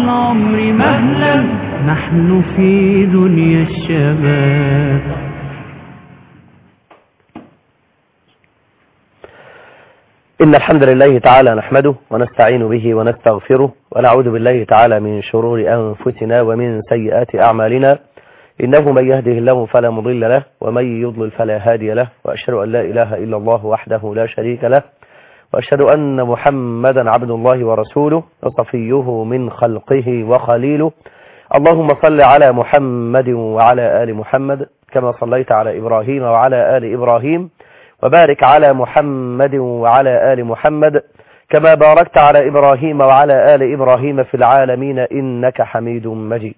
العمر مهلا نحن في دنيا الشباب إن الحمد لله تعالى نحمده ونستعين به ونستغفره ونعوذ بالله تعالى من شرور أنفسنا ومن سيئات أعمالنا إنه من يهده الله فلا مضل له ومن يضلل فلا هادي له وأشهد أن لا إله إلا الله وحده لا شريك له وأشهد أن محمدا عبد الله ورسوله وصفيه من خلقه وخليله اللهم صل على محمد وعلى آل محمد كما صليت على إبراهيم وعلى آل إبراهيم وبارك على محمد وعلى آل محمد كما باركت على إبراهيم وعلى آل إبراهيم في العالمين إنك حميد مجيد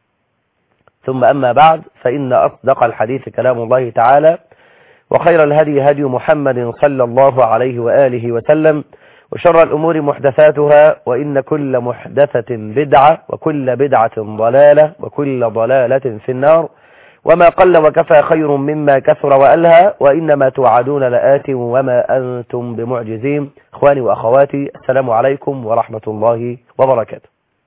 ثم أما بعد فإن أصدق الحديث كلام الله تعالى وخير الهدي هدي محمد صلى الله عليه وآله وسلم وشر الأمور محدثاتها وإن كل محدثة بدعة وكل بدعة ضلالة وكل ضلالة في النار وما قل وكفى خير مما كثر وألهى وإنما توعدون لآت وما أنتم بمعجزين إخواني وأخواتي السلام عليكم ورحمة الله وبركاته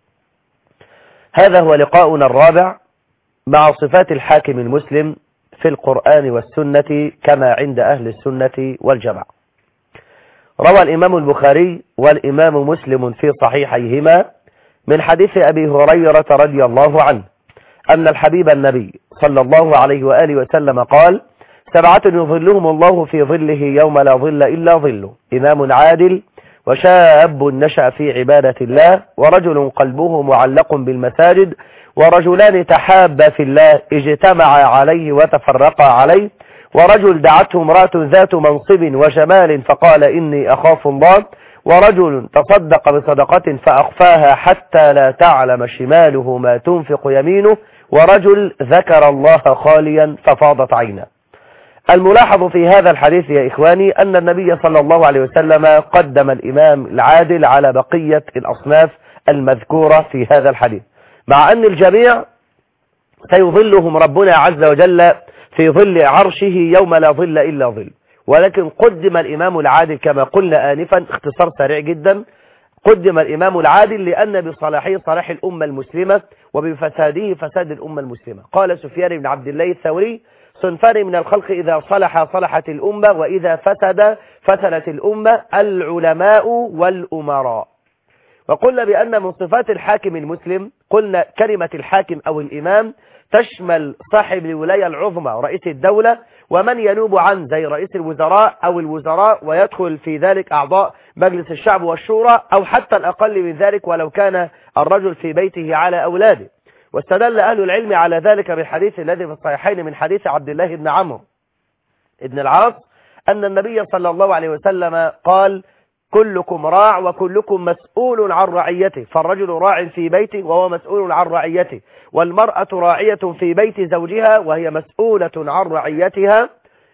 هذا هو لقاؤنا الرابع مع صفات الحاكم المسلم في القرآن والسنة كما عند أهل السنة والجماعة روى الإمام البخاري والإمام مسلم في صحيحيهما من حديث أبي هريرة رضي الله عنه أن الحبيب النبي صلى الله عليه وآله وسلم قال سبعة يظلهم الله في ظله يوم لا ظل إلا ظله إمام عادل وشاب نشأ في عبادة الله ورجل قلبه معلق بالمساجد ورجلان تحابا في الله اجتمعا عليه وتفرقا عليه ورجل دعته امرأة ذات منصب وجمال فقال إني أخاف الله ورجل تصدق بصدقة فأخفاها حتى لا تعلم شماله ما تنفق يمينه ورجل ذكر الله خاليا ففاضت عينه الملاحظ في هذا الحديث يا إخواني أن النبي صلى الله عليه وسلم قدم الإمام العادل على بقية الأصناف المذكورة في هذا الحديث مع أن الجميع سيظلهم ربنا عز وجل في ظل عرشه يوم لا ظل إلا ظل ولكن قدم الإمام العادل كما قلنا آنفا اختصار سريع جدا قدم الإمام العادل لأن بصلاحه صلاح الأمة المسلمة وبفساده فساد الأمة المسلمة قال سفيان بن عبد الله الثوري صنفان من الخلق إذا صلح صلحت الأمة وإذا فسد فسدت الأمة العلماء والأمراء وقلنا بأن من صفات الحاكم المسلم قلنا كلمة الحاكم أو الإمام تشمل صاحب الولاية العظمى رئيس الدولة ومن ينوب عن زي رئيس الوزراء أو الوزراء ويدخل في ذلك أعضاء مجلس الشعب والشورى أو حتى الأقل من ذلك ولو كان الرجل في بيته على أولاده واستدل أهل العلم على ذلك بالحديث الذي في الصحيحين من حديث عبد الله بن عمرو ابن العاص أن النبي صلى الله عليه وسلم قال كلكم راع وكلكم مسؤول عن رعيته فالرجل راع في بيته وهو مسؤول عن رعيته والمرأة راعية في بيت زوجها وهي مسؤولة عن رعيتها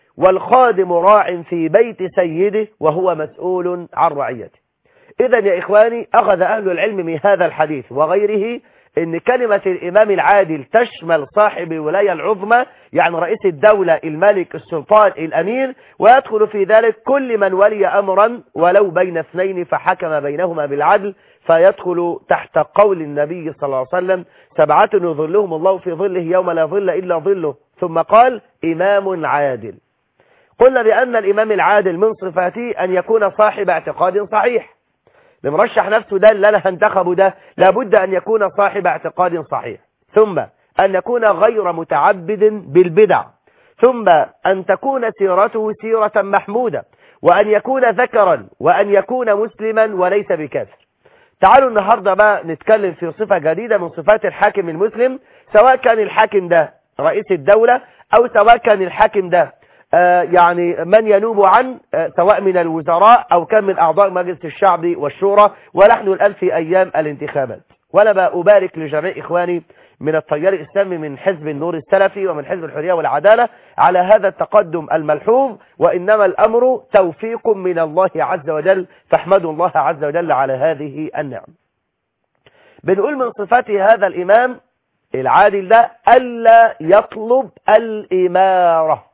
والخادم راع في بيت سيده وهو مسؤول عن رعيته إذا يا إخواني أخذ أهل العلم من هذا الحديث وغيره ان كلمة الامام العادل تشمل صاحب الولاية العظمى يعني رئيس الدولة الملك السلطان الامير ويدخل في ذلك كل من ولي امرا ولو بين اثنين فحكم بينهما بالعدل فيدخل تحت قول النبي صلى الله عليه وسلم سبعة يظلهم الله في ظله يوم لا ظل الا ظله ثم قال امام عادل قلنا بان الامام العادل من صفاته ان يكون صاحب اعتقاد صحيح لمرشح نفسه ده اللي انا هنتخبه ده لابد ان يكون صاحب اعتقاد صحيح ثم ان يكون غير متعبد بالبدع ثم ان تكون سيرته سيرة محمودة وان يكون ذكرا وان يكون مسلما وليس بكافر تعالوا النهاردة بقى نتكلم في صفة جديدة من صفات الحاكم المسلم سواء كان الحاكم ده رئيس الدولة او سواء كان الحاكم ده يعني من ينوب عن سواء من الوزراء أو كان من أعضاء مجلس الشعب والشورى ونحن الآن في أيام الانتخابات ولا بقى أبارك لجميع إخواني من التيار الإسلامي من حزب النور السلفي ومن حزب الحرية والعدالة على هذا التقدم الملحوظ وإنما الأمر توفيق من الله عز وجل فاحمدوا الله عز وجل على هذه النعم بنقول من صفات هذا الإمام العادل ده ألا يطلب الإمارة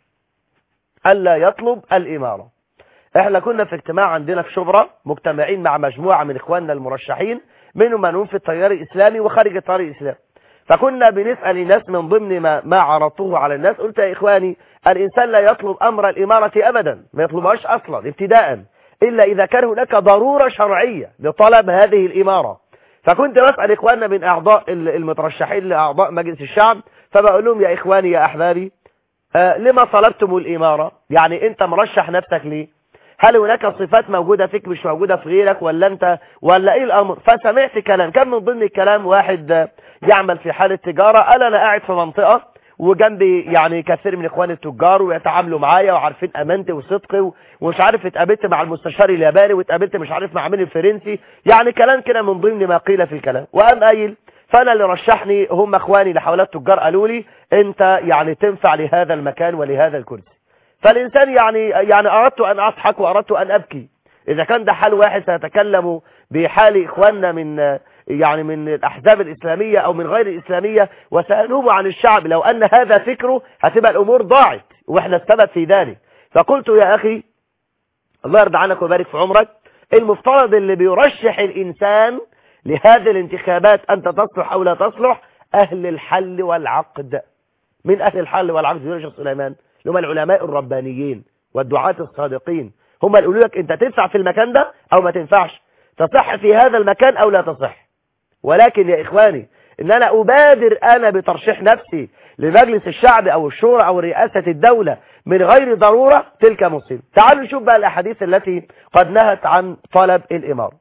ألا يطلب الإمارة احنا كنا في اجتماع عندنا في شبرا مجتمعين مع مجموعة من إخواننا المرشحين منهم من هم في التيار الإسلامي وخارج التيار الإسلامي فكنا بنسأل الناس من ضمن ما, ما عرضته على الناس قلت يا إخواني الإنسان لا يطلب أمر الإمارة أبدا ما يطلبهاش أصلا ابتداء إلا إذا كان هناك ضرورة شرعية لطلب هذه الإمارة فكنت بسأل إخواننا من أعضاء المترشحين لأعضاء مجلس الشعب فبقول لهم يا إخواني يا أحبابي آه لما طلبتم الإمارة يعني أنت مرشح نفسك ليه هل هناك صفات موجودة فيك مش موجودة في غيرك ولا أنت ولا إيه الأمر فسمعت كلام كان من ضمن الكلام واحد يعمل في حالة تجارة قال أنا قاعد في منطقة وجنبي يعني كثير من اخواني التجار ويتعاملوا معايا وعارفين امانتي وصدقي ومش عارف اتقابلت مع المستشار الياباني واتقابلت مش عارف مع مين الفرنسي يعني كلام كده من ضمن ما قيل في الكلام وقام قايل فانا اللي رشحني هم اخواني اللي حولات التجار قالوا لي انت يعني تنفع لهذا المكان ولهذا الكرسي فالانسان يعني يعني اردت ان اضحك واردت ان ابكي اذا كان ده حال واحد سيتكلم بحال اخواننا من يعني من الأحزاب الإسلامية أو من غير الإسلامية وسألوه عن الشعب لو أن هذا فكره هتبقى الأمور ضاعت وإحنا السبب في ذلك فقلت يا أخي الله يرضى عنك ويبارك في عمرك المفترض اللي بيرشح الإنسان لهذه الانتخابات أنت تصلح أو لا تصلح أهل الحل والعقد من أهل الحل والعقد يا شيخ سليمان هم العلماء الربانيين والدعاة الصادقين هم اللي يقولوا لك أنت تنفع في المكان ده أو ما تنفعش تصح في هذا المكان أو لا تصح ولكن يا إخواني إن أنا أبادر أنا بترشيح نفسي لمجلس الشعب أو الشورى أو رئاسة الدولة من غير ضرورة تلك مصيبة تعالوا نشوف بقى الأحاديث التي قد نهت عن طلب الإمارة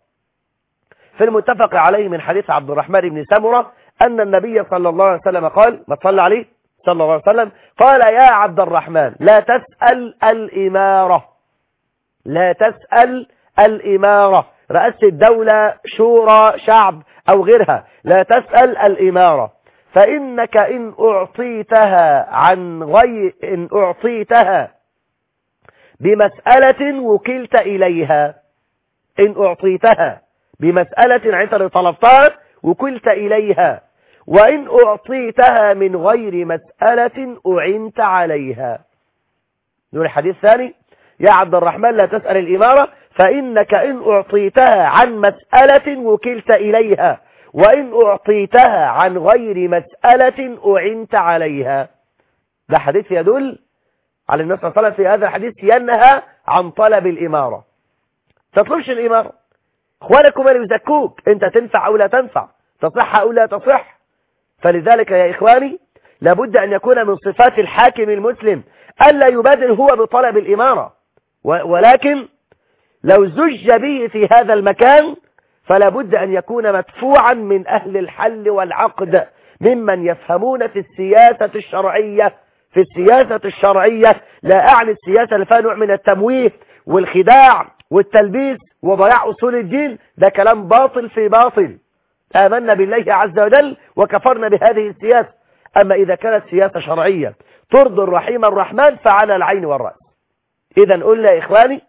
في المتفق عليه من حديث عبد الرحمن بن سمرة أن النبي صلى الله عليه وسلم قال ما تصلى عليه صلى الله عليه وسلم قال يا عبد الرحمن لا تسأل الإمارة لا تسأل الإمارة رئاسة الدولة شورى شعب أو غيرها لا تسأل الإمارة فإنك إن أعطيتها عن غير إن أعطيتها بمسألة وكلت إليها إن أعطيتها بمسألة عند طلبتها وكلت إليها وإن أعطيتها من غير مسألة أعنت عليها نقول الحديث الثاني يا عبد الرحمن لا تسأل الإمارة فإنك إن أعطيتها عن مسألة وكلت إليها وإن أعطيتها عن غير مسألة أعنت عليها ده حديث يدل على النبي صلى الله عليه وسلم في هذا الحديث ينهى عن طلب الإمارة تطلبش الإمارة اخوانكم اللي يزكوك انت تنفع او لا تنفع تصح او لا تصح فلذلك يا اخواني لابد ان يكون من صفات الحاكم المسلم الا يبادر هو بطلب الامارة ولكن لو زج به في هذا المكان فلا بد ان يكون مدفوعا من اهل الحل والعقد ممن يفهمون في السياسة الشرعية في السياسة الشرعية لا اعني السياسة اللي فيها نوع من التمويه والخداع والتلبيس وضياع أصول الدين ده كلام باطل في باطل آمنا بالله عز وجل وكفرنا بهذه السياسة أما إذا كانت سياسة شرعية ترضي الرحيم الرحمن فعلى العين والرأس إذا قلنا يا إخواني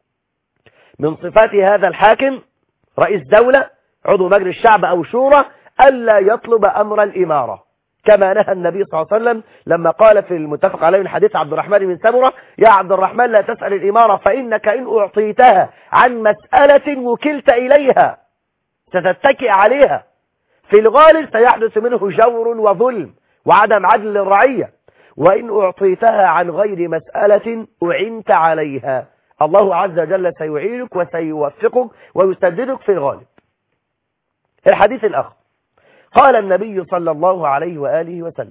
من صفات هذا الحاكم رئيس دولة عضو مجلس الشعب أو شورى ألا يطلب أمر الإمارة كما نهى النبي صلى الله عليه وسلم لما قال في المتفق عليه من حديث عبد الرحمن بن سمرة يا عبد الرحمن لا تسأل الإمارة فإنك إن أعطيتها عن مسألة وكلت إليها ستتكئ عليها في الغالب سيحدث منه جور وظلم وعدم عدل للرعية وإن أعطيتها عن غير مسألة أعنت عليها الله عز وجل سيعينك وسيوفقك ويسددك في الغالب الحديث الآخر قال النبي صلى الله عليه وآله وسلم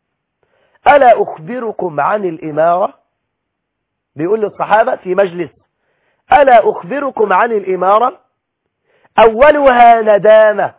ألا أخبركم عن الإمارة بيقول للصحابة في مجلس ألا أخبركم عن الإمارة أولها ندامة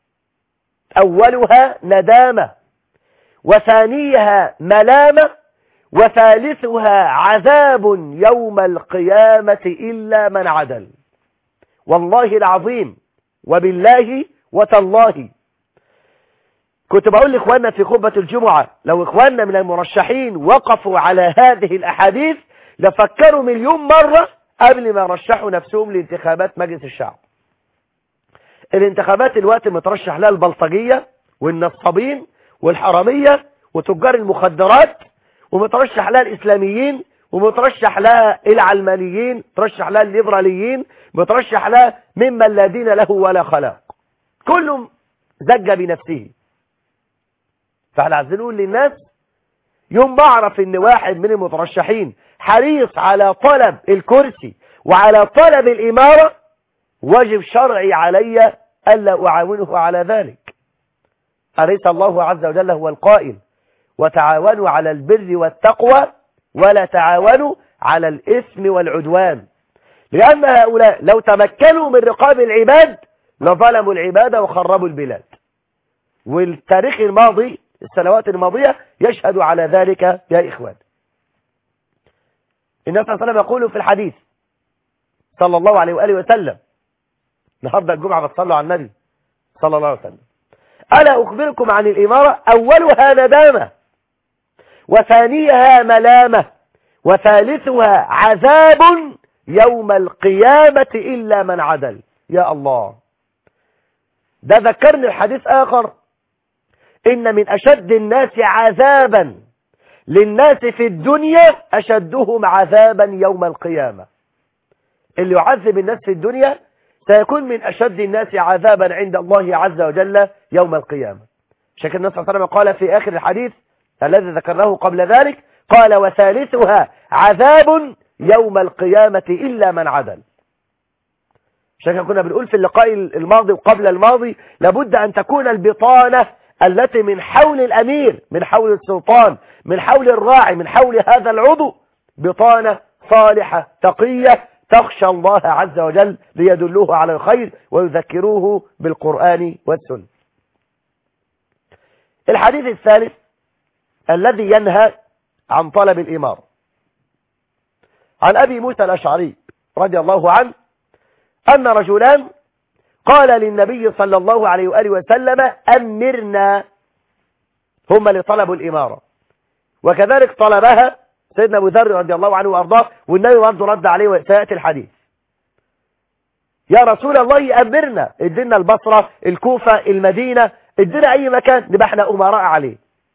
أولها ندامة وثانيها ملامة وثالثها عذاب يوم القيامة إلا من عدل والله العظيم وبالله وتالله كنت بقول لإخواننا في خطبة الجمعة لو إخواننا من المرشحين وقفوا على هذه الأحاديث لفكروا مليون مرة قبل ما رشحوا نفسهم لانتخابات مجلس الشعب الانتخابات الوقت مترشح لها البلطجية والنصابين والحرامية وتجار المخدرات ومترشح لها الإسلاميين ومترشح لها العلمانيين مترشح لها الليبراليين مترشح لها ممن لا دين له ولا خلاق كله زج بنفسه فاحنا عايزين نقول للناس يوم ما اعرف ان واحد من المترشحين حريص على طلب الكرسي وعلى طلب الاماره واجب شرعي علي الا اعاونه على ذلك أليس الله عز وجل هو القائل وتعاونوا على البر والتقوى ولا تعاونوا على الإثم والعدوان لأن هؤلاء لو تمكنوا من رقاب العباد لظلموا العباد وخربوا البلاد والتاريخ الماضي السنوات الماضية يشهد على ذلك يا إخوان النبي صلى الله عليه وسلم يقول في الحديث صلى الله عليه وآله وسلم النهارده الجمعة بتصلوا على النبي صلى الله عليه وسلم ألا أخبركم عن الإمارة أولها ندامة وثانيها ملامة وثالثها عذاب يوم القيامة إلا من عدل يا الله ده ذكرني الحديث آخر إن من أشد الناس عذابا للناس في الدنيا أشدهم عذابا يوم القيامة اللي يعذب الناس في الدنيا سيكون من أشد الناس عذابا عند الله عز وجل يوم القيامة شكل النبي صلى الله عليه وسلم قال في آخر الحديث الذي ذكرناه قبل ذلك قال وثالثها عذاب يوم القيامة إلا من عدل شكل كنا بنقول في اللقاء الماضي وقبل الماضي لابد أن تكون البطانة التي من حول الأمير من حول السلطان من حول الراعي من حول هذا العضو بطانة صالحة تقية تخشى الله عز وجل ليدلوه على الخير ويذكروه بالقرآن والسنة الحديث الثالث الذي ينهى عن طلب الإمارة عن أبي موسى الأشعري رضي الله عنه أن رجلان قال للنبي صلى الله عليه وآله وسلم أمرنا هم اللي طلبوا الإمارة وكذلك طلبها سيدنا أبو ذر رضي الله عنه وأرضاه والنبي برضه رد عليه وسيأتي الحديث يا رسول الله أمرنا ادينا البصرة الكوفة المدينة ادينا أي مكان نبقى احنا أمراء عليه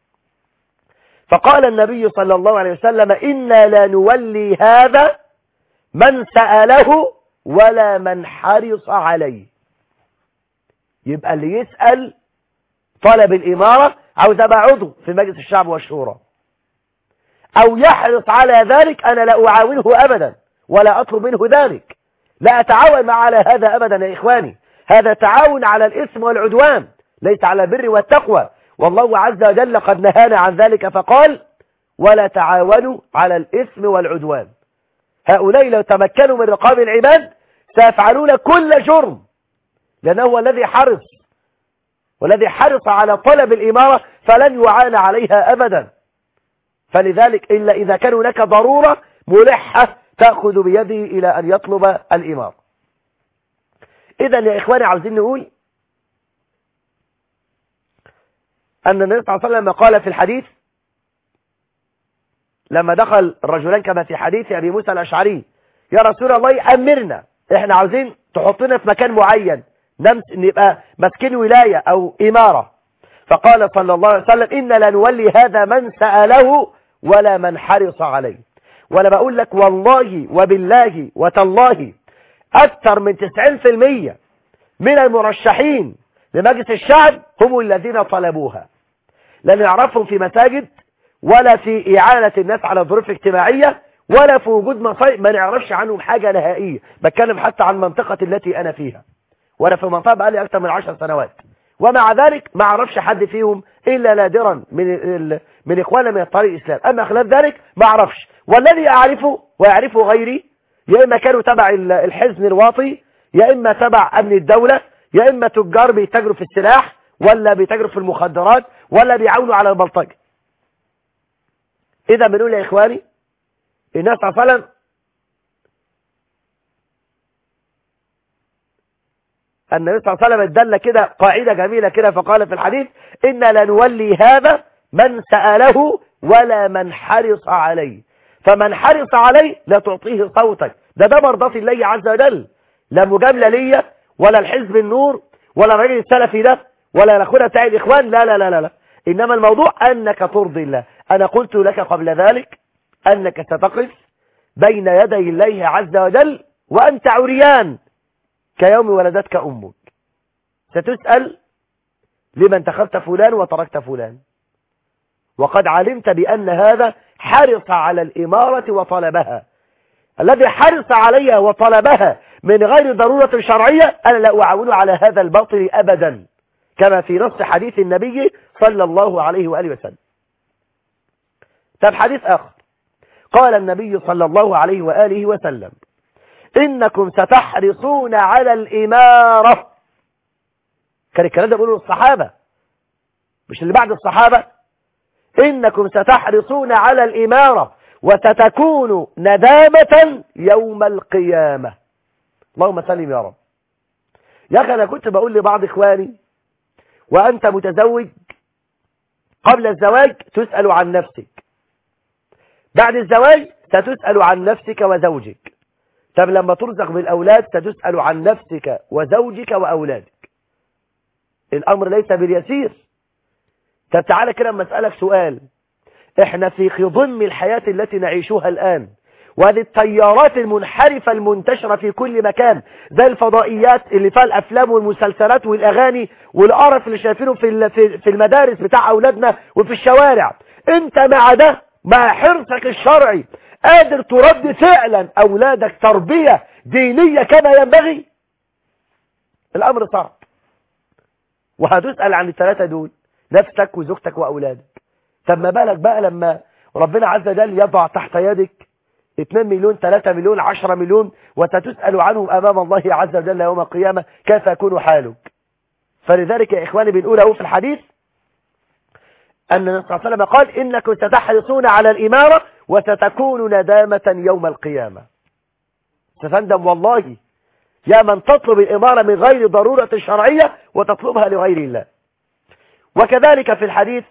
فقال النبي صلى الله عليه وسلم إنا لا نولي هذا من سأله ولا من حرص عليه يبقى اللي يسأل طلب الإمارة عاوز أبقى عضو في مجلس الشعب والشورى أو يحرص على ذلك أنا لا أعاونه أبدا ولا أطلب منه ذلك لا أتعاون مع على هذا أبدا يا إخواني هذا تعاون على الإثم والعدوان ليس على البر والتقوى والله عز وجل قد نهانا عن ذلك فقال ولا تعاونوا على الإثم والعدوان هؤلاء لو تمكنوا من رقاب العباد سيفعلون كل جرم لأنه هو الذي حرص والذي حرص على طلب الإمارة فلن يعان عليها أبدا فلذلك إلا إذا كان هناك ضرورة ملحة تأخذ بيده إلى أن يطلب الإمارة إذا يا إخواني عاوزين نقول أن النبي صلى الله عليه وسلم قال في الحديث لما دخل الرجلان كما في حديث أبي موسى الأشعري يا رسول الله أمرنا إحنا عاوزين تحطنا في مكان معين نمس نبقى ماسكين ولاية أو إمارة فقال صلى الله عليه وسلم إن لا نولي هذا من سأله ولا من حرص عليه ولا بقول لك والله وبالله وتالله أكثر من 90% من المرشحين لمجلس الشعب هم الذين طلبوها لا نعرفهم في مساجد ولا في إعانة الناس على ظروف اجتماعية ولا في وجود مصائب ما نعرفش عنهم حاجة نهائية بتكلم حتى عن منطقة التي أنا فيها وأنا في منطقة بقالي أكثر من عشر سنوات ومع ذلك ما اعرفش حد فيهم إلا نادرا من ال... من إخوانا من الطريق الإسلام أما خلاف ذلك ما اعرفش والذي أعرفه ويعرفه غيري يا إما كانوا تبع الحزن الواطي يا إما تبع أمن الدولة يا إما تجار بيتاجروا في السلاح ولا بيتاجروا في المخدرات ولا بيعاونوا على البلطجة إذا بنقول يا إخواني الناس صلى الله عليه وسلم النبي صلى الله عليه وسلم ادلنا كده قاعدة جميلة كده فقال في الحديث إنا لا نولي هذا من سأله ولا من حرص عليه فمن حرص عليه لا تعطيه صوتك ده ده مرضات الله عز وجل لا مجاملة ليا ولا الحزب النور ولا الراجل السلفي ده ولا الاخونا بتاع الاخوان لا لا لا لا لا انما الموضوع انك ترضي الله انا قلت لك قبل ذلك انك ستقف بين يدي الله عز وجل وانت عريان كيوم ولدتك امك ستسأل لما انتخبت فلان وتركت فلان وقد علمت بأن هذا حرص على الإمارة وطلبها الذي حرص عليها وطلبها من غير ضرورة شرعية أنا لا أعاون على هذا الباطل أبدا كما في نص حديث النبي صلى الله عليه وآله وسلم طب حديث آخر قال النبي صلى الله عليه وآله وسلم إنكم ستحرصون على الإمارة كان الكلام ده بيقوله الصحابة مش اللي بعد الصحابة إنكم ستحرصون على الإمارة وستكون ندامة يوم القيامة اللهم سلم يا رب يا أخي أنا كنت بقول لبعض إخواني وأنت متزوج قبل الزواج تسأل عن نفسك بعد الزواج ستسأل عن نفسك وزوجك طب لما ترزق بالأولاد ستسأل عن نفسك وزوجك وأولادك الأمر ليس باليسير طب تعالى كده اما اسالك سؤال احنا في خضم الحياة التي نعيشها الآن وهذه التيارات المنحرفة المنتشرة في كل مكان زي الفضائيات اللي فيها الأفلام والمسلسلات والأغاني والقرف اللي شايفينه في في المدارس بتاع أولادنا وفي الشوارع انت مع ده مع حرصك الشرعي قادر تربي فعلا أولادك تربية دينية كما ينبغي الأمر صعب وهتسأل عن الثلاثة دول نفسك وزوجتك وأولادك طب ما بالك بقى لما ربنا عز وجل يضع تحت يدك 2 مليون 3 مليون 10 مليون وستسأل عنهم أمام الله عز وجل يوم القيامة كيف يكون حالك فلذلك يا إخواني بنقول أهو في الحديث أن النبي صلى الله عليه وسلم قال إنكم ستحرصون على الإمارة وستكون ندامة يوم القيامة ستندم والله يا من تطلب الإمارة من غير ضرورة شرعية وتطلبها لغير الله وكذلك في الحديث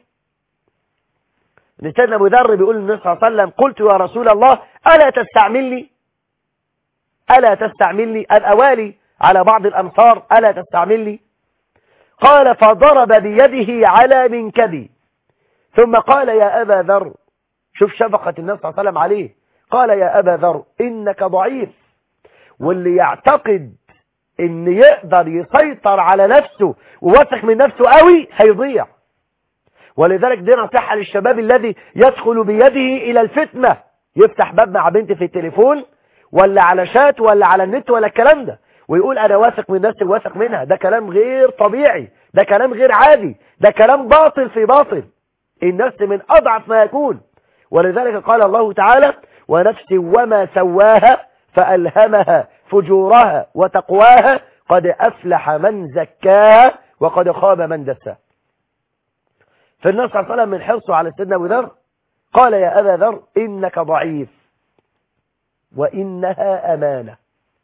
سيدنا ابو ذر بيقول للنبي صلى الله عليه وسلم قلت يا رسول الله ألا تستعملني ألا تستعملني الأوالي على بعض الأمصار ألا تستعملني قال فضرب بيده على منكبي ثم قال يا أبا ذر شوف شفقة النبي صلى الله عليه وسلم عليه قال يا أبا ذر إنك ضعيف واللي يعتقد ان يقدر يسيطر على نفسه وواثق من نفسه قوي هيضيع ولذلك دي نصيحة للشباب الذي يدخل بيده الى الفتنة يفتح باب مع بنت في التليفون ولا على شات ولا على النت ولا الكلام ده ويقول انا واثق من نفسي واثق منها ده كلام غير طبيعي ده كلام غير عادي ده كلام باطل في باطل النفس من اضعف ما يكون ولذلك قال الله تعالى ونفس وما سواها فألهمها فجورها وتقواها قد أفلح من زكاها وقد خاب من دساها فالنبي صلى الله عليه وسلم من حرصه على سيدنا أبو ذر قال يا أبا ذر إنك ضعيف وإنها أمانة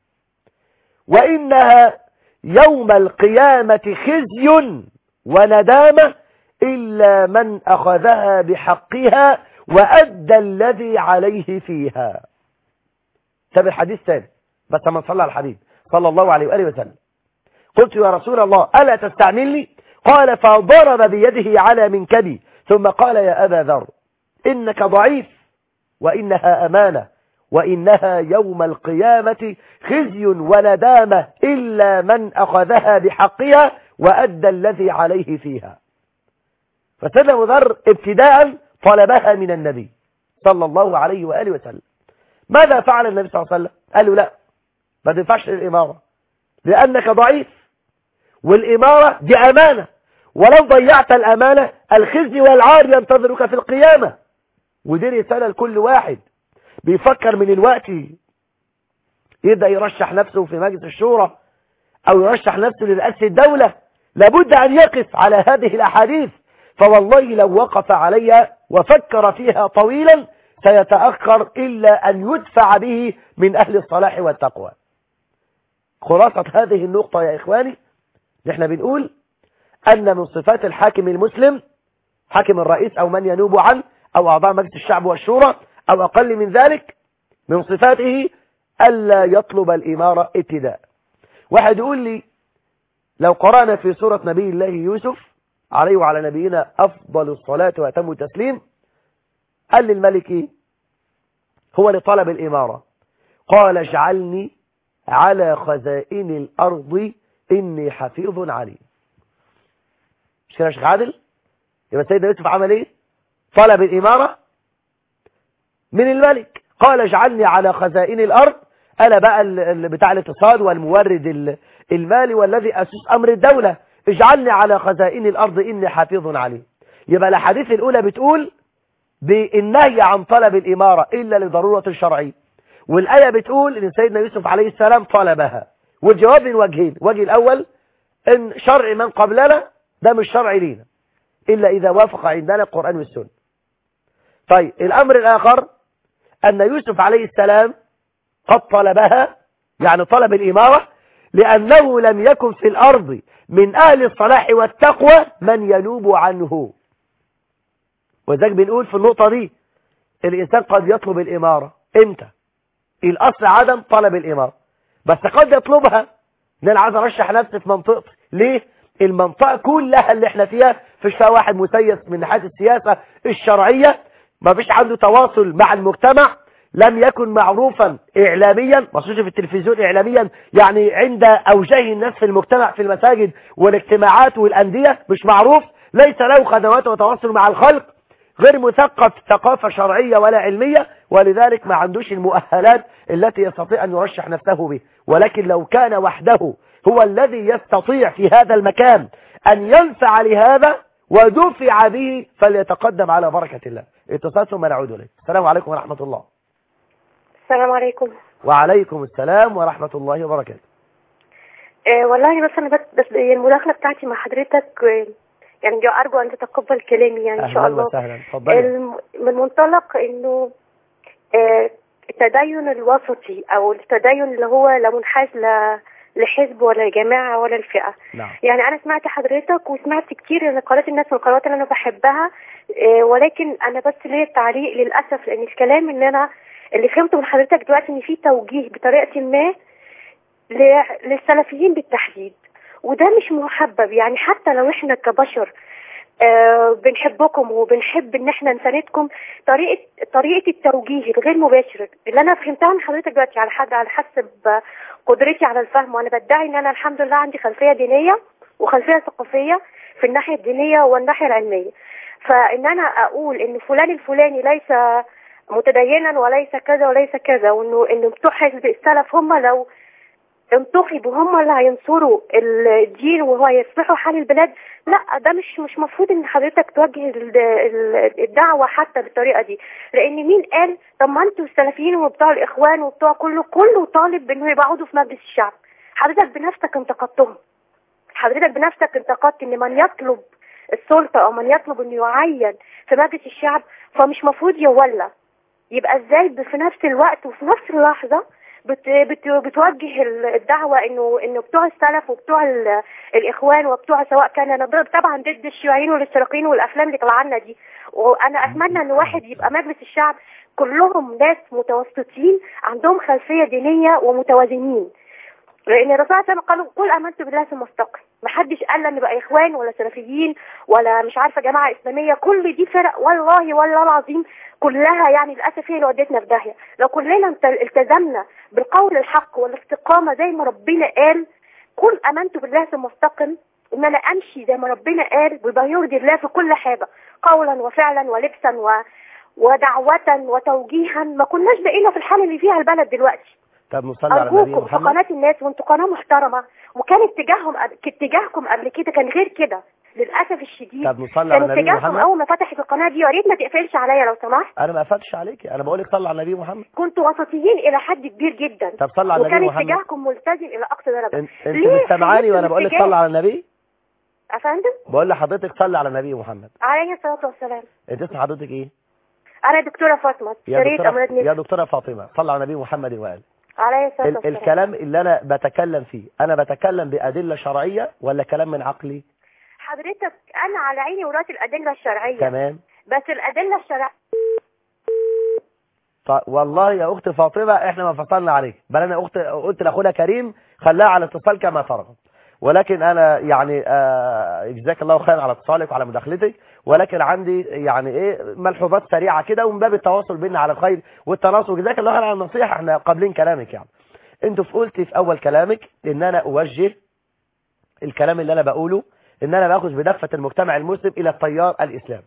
وإنها يوم القيامة خزي وندامة إلا من أخذها بحقها وأدى الذي عليه فيها طب الحديث ثاني بس ما صلى على الحديث صلى الله عليه وآله وسلم قلت يا رسول الله ألا تستعملني قال فضرب بيده على منكبي ثم قال يا أبا ذر إنك ضعيف وإنها أمانة وإنها يوم القيامة خزي وندامة إلا من أخذها بحقها وأدى الذي عليه فيها فسيدنا أبو ذر ابتداء طلبها من النبي صلى الله عليه وآله وسلم ماذا فعل النبي صلى الله عليه وسلم قال له لا ما تنفعش الإمارة لأنك ضعيف والإمارة دي أمانة ولو ضيعت الأمانة الخزي والعار ينتظرك في القيامة ودي رسالة لكل واحد بيفكر من الوقت يبدأ يرشح نفسه في مجلس الشورى أو يرشح نفسه لرئاسة الدولة لابد أن يقف على هذه الأحاديث فوالله لو وقف عليها وفكر فيها طويلا سيتأخر إلا أن يدفع به من أهل الصلاح والتقوى خلاصة هذه النقطة يا إخواني نحن بنقول أن من صفات الحاكم المسلم حاكم الرئيس أو من ينوب عنه أو أعضاء مجلس الشعب والشورى أو أقل من ذلك من صفاته ألا يطلب الإمارة ابتداء واحد يقول لي لو قرأنا في سورة نبي الله يوسف عليه وعلى نبينا أفضل الصلاة وأتم التسليم قال للملك إيه؟ هو لطلب الإمارة قال اجعلني على خزائن الأرض إني حفيظ عليم كده يا شيخ عادل يبقى سيدنا يوسف عمل ايه طلب الاماره من الملك قال اجعلني على خزائن الارض انا بقى ال- ال- بتاع الاقتصاد والمورد ال- المالي والذي اسس امر الدوله اجعلني على خزائن الارض اني حفيظ عليه يبقى الاحاديث الاولى بتقول بالنهي عن طلب الاماره الا لضروره شرعيه والايه بتقول ان سيدنا يوسف عليه السلام طلبها والجواب من وجهين وجه الاول ان شرع من قبلنا ده مش شرع لينا الا اذا وافق عندنا القران والسنه طيب الامر الاخر ان يوسف عليه السلام قد طلبها يعني طلب الاماره لانه لم يكن في الارض من اهل الصلاح والتقوى من ينوب عنه وذلك بنقول في النقطه دي الانسان قد يطلب الاماره امتى الاصل عدم طلب الاماره بس قد يطلبها ان انا عايز ارشح نفسي في منطقتي ليه المنطقه كلها اللي احنا فيها فيش فيها واحد مسيس من ناحيه السياسه الشرعيه ما فيش عنده تواصل مع المجتمع لم يكن معروفا اعلاميا مصروف في التلفزيون اعلاميا يعني عند اوجه الناس في المجتمع في المساجد والاجتماعات والانديه مش معروف ليس له خدمات وتواصل مع الخلق غير مثقف ثقافة شرعية ولا علمية ولذلك ما عندوش المؤهلات التي يستطيع أن يرشح نفسه به ولكن لو كان وحده هو الذي يستطيع في هذا المكان أن ينفع لهذا ودفع به فليتقدم على بركة الله اتصال ثم نعود إليه السلام عليكم ورحمة الله السلام عليكم وعليكم السلام ورحمة الله وبركاته آه والله بس انا بس, بس المداخله بتاعتي مع حضرتك آه يعني جو ارجو ان تتقبل كلامي يعني ان شاء أهلا الله وسهلا اتفضلي الم- من منطلق انه آه التدين الوسطي او التدين اللي هو لا منحاز ل- لحزب ولا جماعه ولا الفئه نعم يعني انا سمعت حضرتك وسمعت كتير لقاءات الناس من القنوات اللي انا بحبها آه، ولكن انا بس ليا تعليق للاسف لان الكلام اللي انا اللي فهمته من حضرتك دلوقتي ان في توجيه بطريقه ما ل- للسلفيين بالتحديد وده مش محبب يعني حتى لو احنا كبشر آه بنحبكم وبنحب ان احنا نساندكم طريقه طريقه التوجيه الغير مباشر اللي انا فهمتها من حضرتك دلوقتي على حد على حسب قدرتي على الفهم وانا بدعي ان انا الحمد لله عندي خلفيه دينيه وخلفيه ثقافيه في الناحيه الدينيه والناحيه العلميه فان انا اقول ان فلان الفلاني ليس متدينا وليس كذا وليس كذا وانه انه بتوع حزب السلف هم لو انتخبوا هم اللي هينصروا الدين وهو يصلحوا حال البلاد لا ده مش مش مفروض ان حضرتك توجه ال- ال- الدعوه حتى بالطريقه دي لان مين قال طب ما انتوا السلفيين وبتوع الاخوان وبتوع كله كله طالب بانه يقعدوا في مجلس الشعب حضرتك بنفسك انتقدتهم حضرتك بنفسك انتقدت ان من يطلب السلطه او من يطلب انه يعين في مجلس الشعب فمش مفروض يولى يبقى ازاي ب- في نفس الوقت وفي نفس اللحظه بت بت بتوجه ال- الدعوه انه انه بتوع السلف وبتوع ال- الاخوان وبتوع سواء كان انا ضد طبعا ضد الشيوعيين والاشتراكيين والافلام اللي طالعه لنا دي وانا اتمنى ان واحد يبقى مجلس الشعب كلهم ناس متوسطين عندهم خلفيه دينيه ومتوازنين لان الرسول صلى الله عليه وسلم قالوا قل امنت بالله ثم استقم محدش قال ان بقى اخوان ولا سلفيين ولا مش عارفه جماعه اسلاميه كل دي فرق والله والله العظيم كلها يعني للاسف هي اللي ودتنا في داهيه لو كلنا الت- التزمنا بالقول الحق والاستقامه زي ما ربنا قال قل امنت بالله ثم استقم ان انا امشي زي ما ربنا قال ويبقى يرضي الله في كل حاجه قولا وفعلا ولبسا و ودعوة وتوجيها ما كناش بقينا في الحال اللي فيها البلد دلوقتي طب نصلي على النبي ارجوكم في محمد قناه الناس وانتوا قناه محترمه وكان اتجاههم اتجاهكم قبل كده كان غير كده للاسف الشديد طب نصلي على كان النبي اتجاهكم محمد اول ما فتحت القناه دي يا ريت ما تقفلش عليا لو سمحت انا ما قفلتش عليكي انا بقول لك صلي على النبي محمد كنتوا وسطيين الى حد كبير جدا طب صلي على النبي وكان محمد اتجاهكم ملتزم الى اقصى درجه انت انت ليه مش سامعاني خليتوا وانا بقول لك الاتجاه؟ صلي على النبي افندم بقول لحضرتك صلي على النبي محمد عليه الصلاه والسلام انت اسم حضرتك ايه انا دكتوره فاطمه يا شريط دكتوره امراض يا نساء دكتوره فاطمه صلي على النبي محمد وقال عليه الصلاه ال والسلام الكلام اللي انا بتكلم فيه انا بتكلم بادله شرعيه ولا كلام من عقلي حضرتك انا على عيني وراسي الادله الشرعيه تمام بس الادله الشرعيه ف- والله يا اخت فاطمه احنا ما فصلنا عليك بل انا اخت قلت لاخونا كريم خلاها على اتصال كما ترغب ولكن انا يعني آه، جزاك الله خير على اتصالك وعلى مداخلتك ولكن عندي يعني ايه ملحوظات سريعه كده ومن باب التواصل بينا على الخير والتناصر جزاك الله خير على النصيحه احنا قابلين كلامك يعني انت في قلتي في اول كلامك ان انا اوجه الكلام اللي انا بقوله ان انا باخذ بدفة المجتمع المسلم الى التيار الاسلامي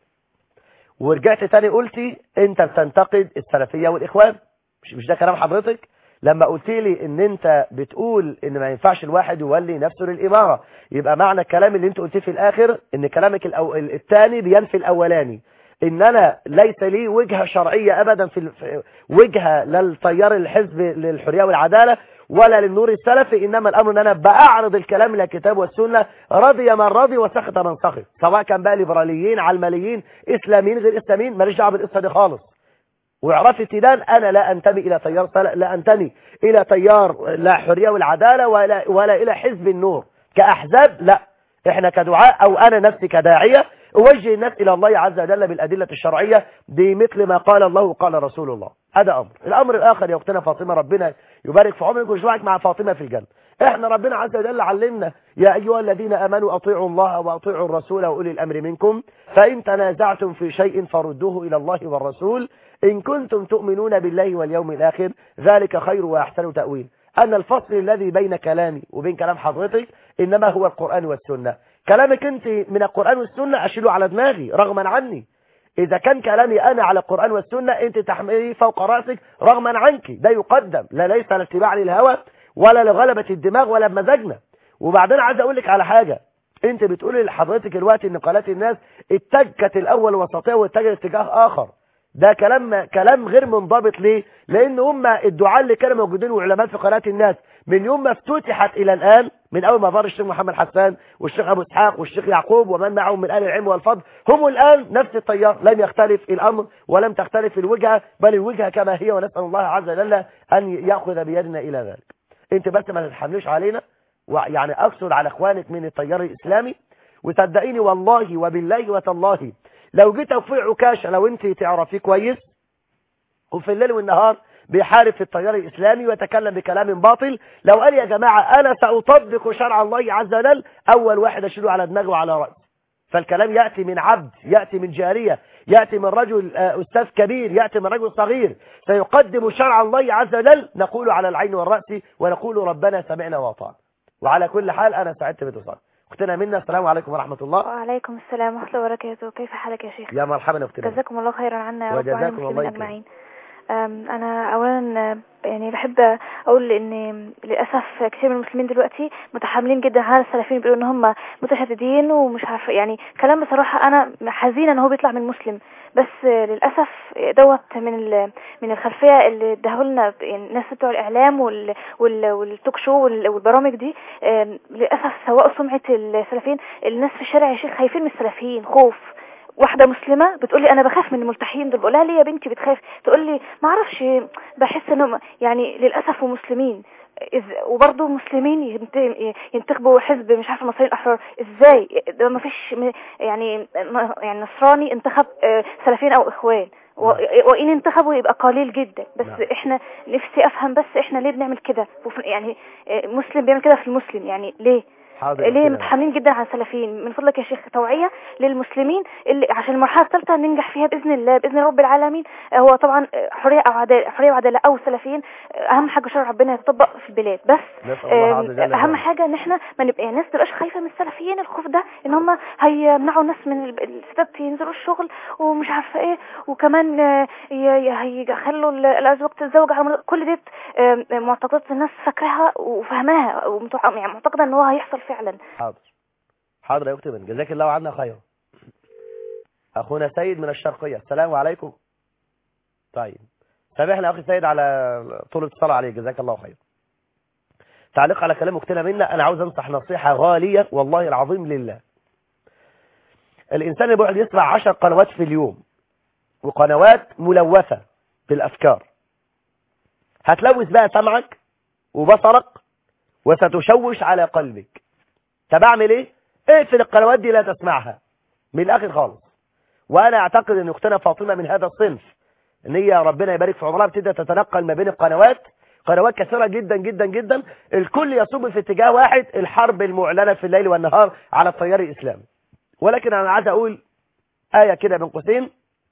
ورجعت تاني قلتي انت بتنتقد السلفية والاخوان مش, مش ده كلام حضرتك لما قلت لي ان انت بتقول ان ما ينفعش الواحد يولي نفسه للامارة يبقى معنى الكلام اللي انت قلتيه في الاخر ان كلامك الأو... الثاني بينفي الاولاني ان انا ليس لي وجهة شرعية ابدا في ال- في وجهة للتيار الحزب للحرية والعدالة ولا للنور السلفي انما الامر ان انا بعرض الكلام الى الكتاب والسنة رضي من رضي وسخط من سخط سواء كان بقى ليبراليين علمانيين اسلاميين غير اسلاميين ماليش دعوه بالقصه دي خالص واعرفي ابتداء انا لا انتمي الى تيار سل- لا انتمي الى تيار لا حريه والعداله ولا ولا الى حزب النور كاحزاب لا احنا كدعاء او انا نفسي كداعيه اوجه الناس الى الله عز وجل بالادله الشرعيه بمثل ما قال الله وقال رسول الله هذا امر الامر الاخر يا اختنا فاطمه ربنا يبارك في عمرك ويجمعك مع فاطمه في الجنه احنا ربنا عز وجل علمنا يا ايها الذين امنوا اطيعوا الله واطيعوا الرسول واولي الامر منكم فان تنازعتم في شيء فردوه الى الله والرسول إن كنتم تؤمنون بالله واليوم الآخر ذلك خير وأحسن تأويل أن الفصل الذي بين كلامي وبين كلام حضرتك إنما هو القرآن والسنة كلامك أنت من القرآن والسنة أشيله على دماغي رغما عني إذا كان كلامي أنا على القرآن والسنة أنت تحمليه فوق رأسك رغما عنك ده يقدم لا ليس لاتباع للهوى ولا لغلبة الدماغ ولا بمزاجنا وبعدين عايز أقول لك على حاجة انت بتقولي لحضرتك الوقت ان قناه الناس اتجهت الاول وسطيه واتجهت اتجاه اخر ده كلام كلام غير منضبط ليه لان هم الدعاء اللي كانوا موجودين وعلماء في قناه الناس من يوم ما افتتحت الى الان من اول ما ظهر الشيخ محمد حسان والشيخ ابو اسحاق والشيخ يعقوب ومن معهم من اهل العلم والفضل هم الان نفس التيار لم يختلف الامر ولم تختلف الوجهه بل الوجهه كما هي ونسال الله عز وجل ان ياخذ بيدنا الى ذلك انت بس ما تتحملوش علينا ويعني اقصد على اخوانك من التيار الاسلامي وصدقيني والله وبالله وتالله لو جيت في عكاشه لو انت تعرفيه كويس وفي الليل والنهار بيحارب في التيار الإسلامي ويتكلم بكلام باطل لو قال يا جماعة أنا سأطبق شرع الله عز وجل أول واحد أشيله على دماغه وعلى رأسه فالكلام يأتي من عبد يأتي من جارية يأتي من رجل آه، أستاذ كبير يأتي من رجل صغير سيقدم شرع الله عز وجل نقول على العين والرأس ونقول ربنا سمعنا وأطعنا وعلى كل حال أنا سعدت باتصال اختنا منا السلام عليكم ورحمة الله وعليكم السلام ورحمة الله وبركاته كيف حالك يا شيخ يا مرحبا يا اختنا جزاكم الله خيرا عنا يا رب وعن وجزاكم الله المسلمين يكرمك. أجمعين أم، أنا أولا آه، يعني بحب أقول إن للأسف كثير من المسلمين دلوقتي متحاملين جدا على السلفيين بيقولوا إن هم متشددين ومش عارفة يعني كلام بصراحة أنا حزينة إن هو بيطلع من مسلم بس آه، للأسف دوت من ال- من الخلفية اللي اداهولنا يعني الناس بتوع الإعلام وال وال والتوك شو وال- والبرامج دي آم، للأسف سواء سمعة السلفيين الناس في الشارع يا شيخ خايفين من السلفيين خوف واحده مسلمه بتقول لي انا بخاف من الملتحين دول بقول لها ليه يا بنتي بتخاف تقول لي ما اعرفش بحس انهم يعني للاسف ومسلمين إز وبرضه مسلمين ينت- ينتخبوا حزب مش عارفه المصريين الاحرار ازاي ده ما فيش م- يعني يعني نصراني انتخب آه، سلفيين او اخوان و- وان انتخبوا يبقى قليل جدا بس نعم. احنا نفسي افهم بس احنا ليه بنعمل كده وف- يعني آه، مسلم بيعمل كده في المسلم يعني ليه حاضر يا ليه أختنا. متحاملين جدا على السلفيين من فضلك يا شيخ توعية للمسلمين اللي عشان المرحلة الثالثة ننجح فيها بإذن الله بإذن رب العالمين آه، هو طبعا آه، حرية أو عدالة حرية وعدالة أو سلفيين آه، أهم حاجة شرع ربنا يتطبق في البلاد بس نسأل الله آم، عز وجل أهم ذلك. حاجة إن إحنا ما نبقى الناس تبقاش خايفة من السلفيين الخوف ده إن هم هيمنعوا الناس من ال- الستات ينزلوا الشغل ومش عارفة إيه وكمان آه، ي- ي- هيخلوا ال- الأزواج تتزوج على مر- كل ديت آم، معتقدات الناس فاكراها وفهماها ومتوع- يعني معتقدة إن هو هيحصل فعلا حاضر حاضر يا اختي من جزاك الله عنا خيرا اخونا سيد من الشرقيه السلام عليكم طيب سامحنا يا اخي سيد على طول اتصال عليك جزاك الله خير تعليق على كلام اختنا منا انا عاوز انصح نصيحه غاليه والله العظيم لله الانسان اللي بيقعد يسمع 10 قنوات في اليوم وقنوات ملوثه بالافكار هتلوث بقى سمعك وبصرك وستشوش على قلبك طب اعمل ايه اقفل القنوات دي لا تسمعها من الاخر خالص وانا اعتقد ان اختنا فاطمه من هذا الصنف ان هي ربنا يبارك في عمرها بتبدا تتنقل ما بين القنوات قنوات كثيره جدا جدا جدا الكل يصب في اتجاه واحد الحرب المعلنه في الليل والنهار على التيار الاسلامي ولكن انا عايز اقول ايه كده بين قوسين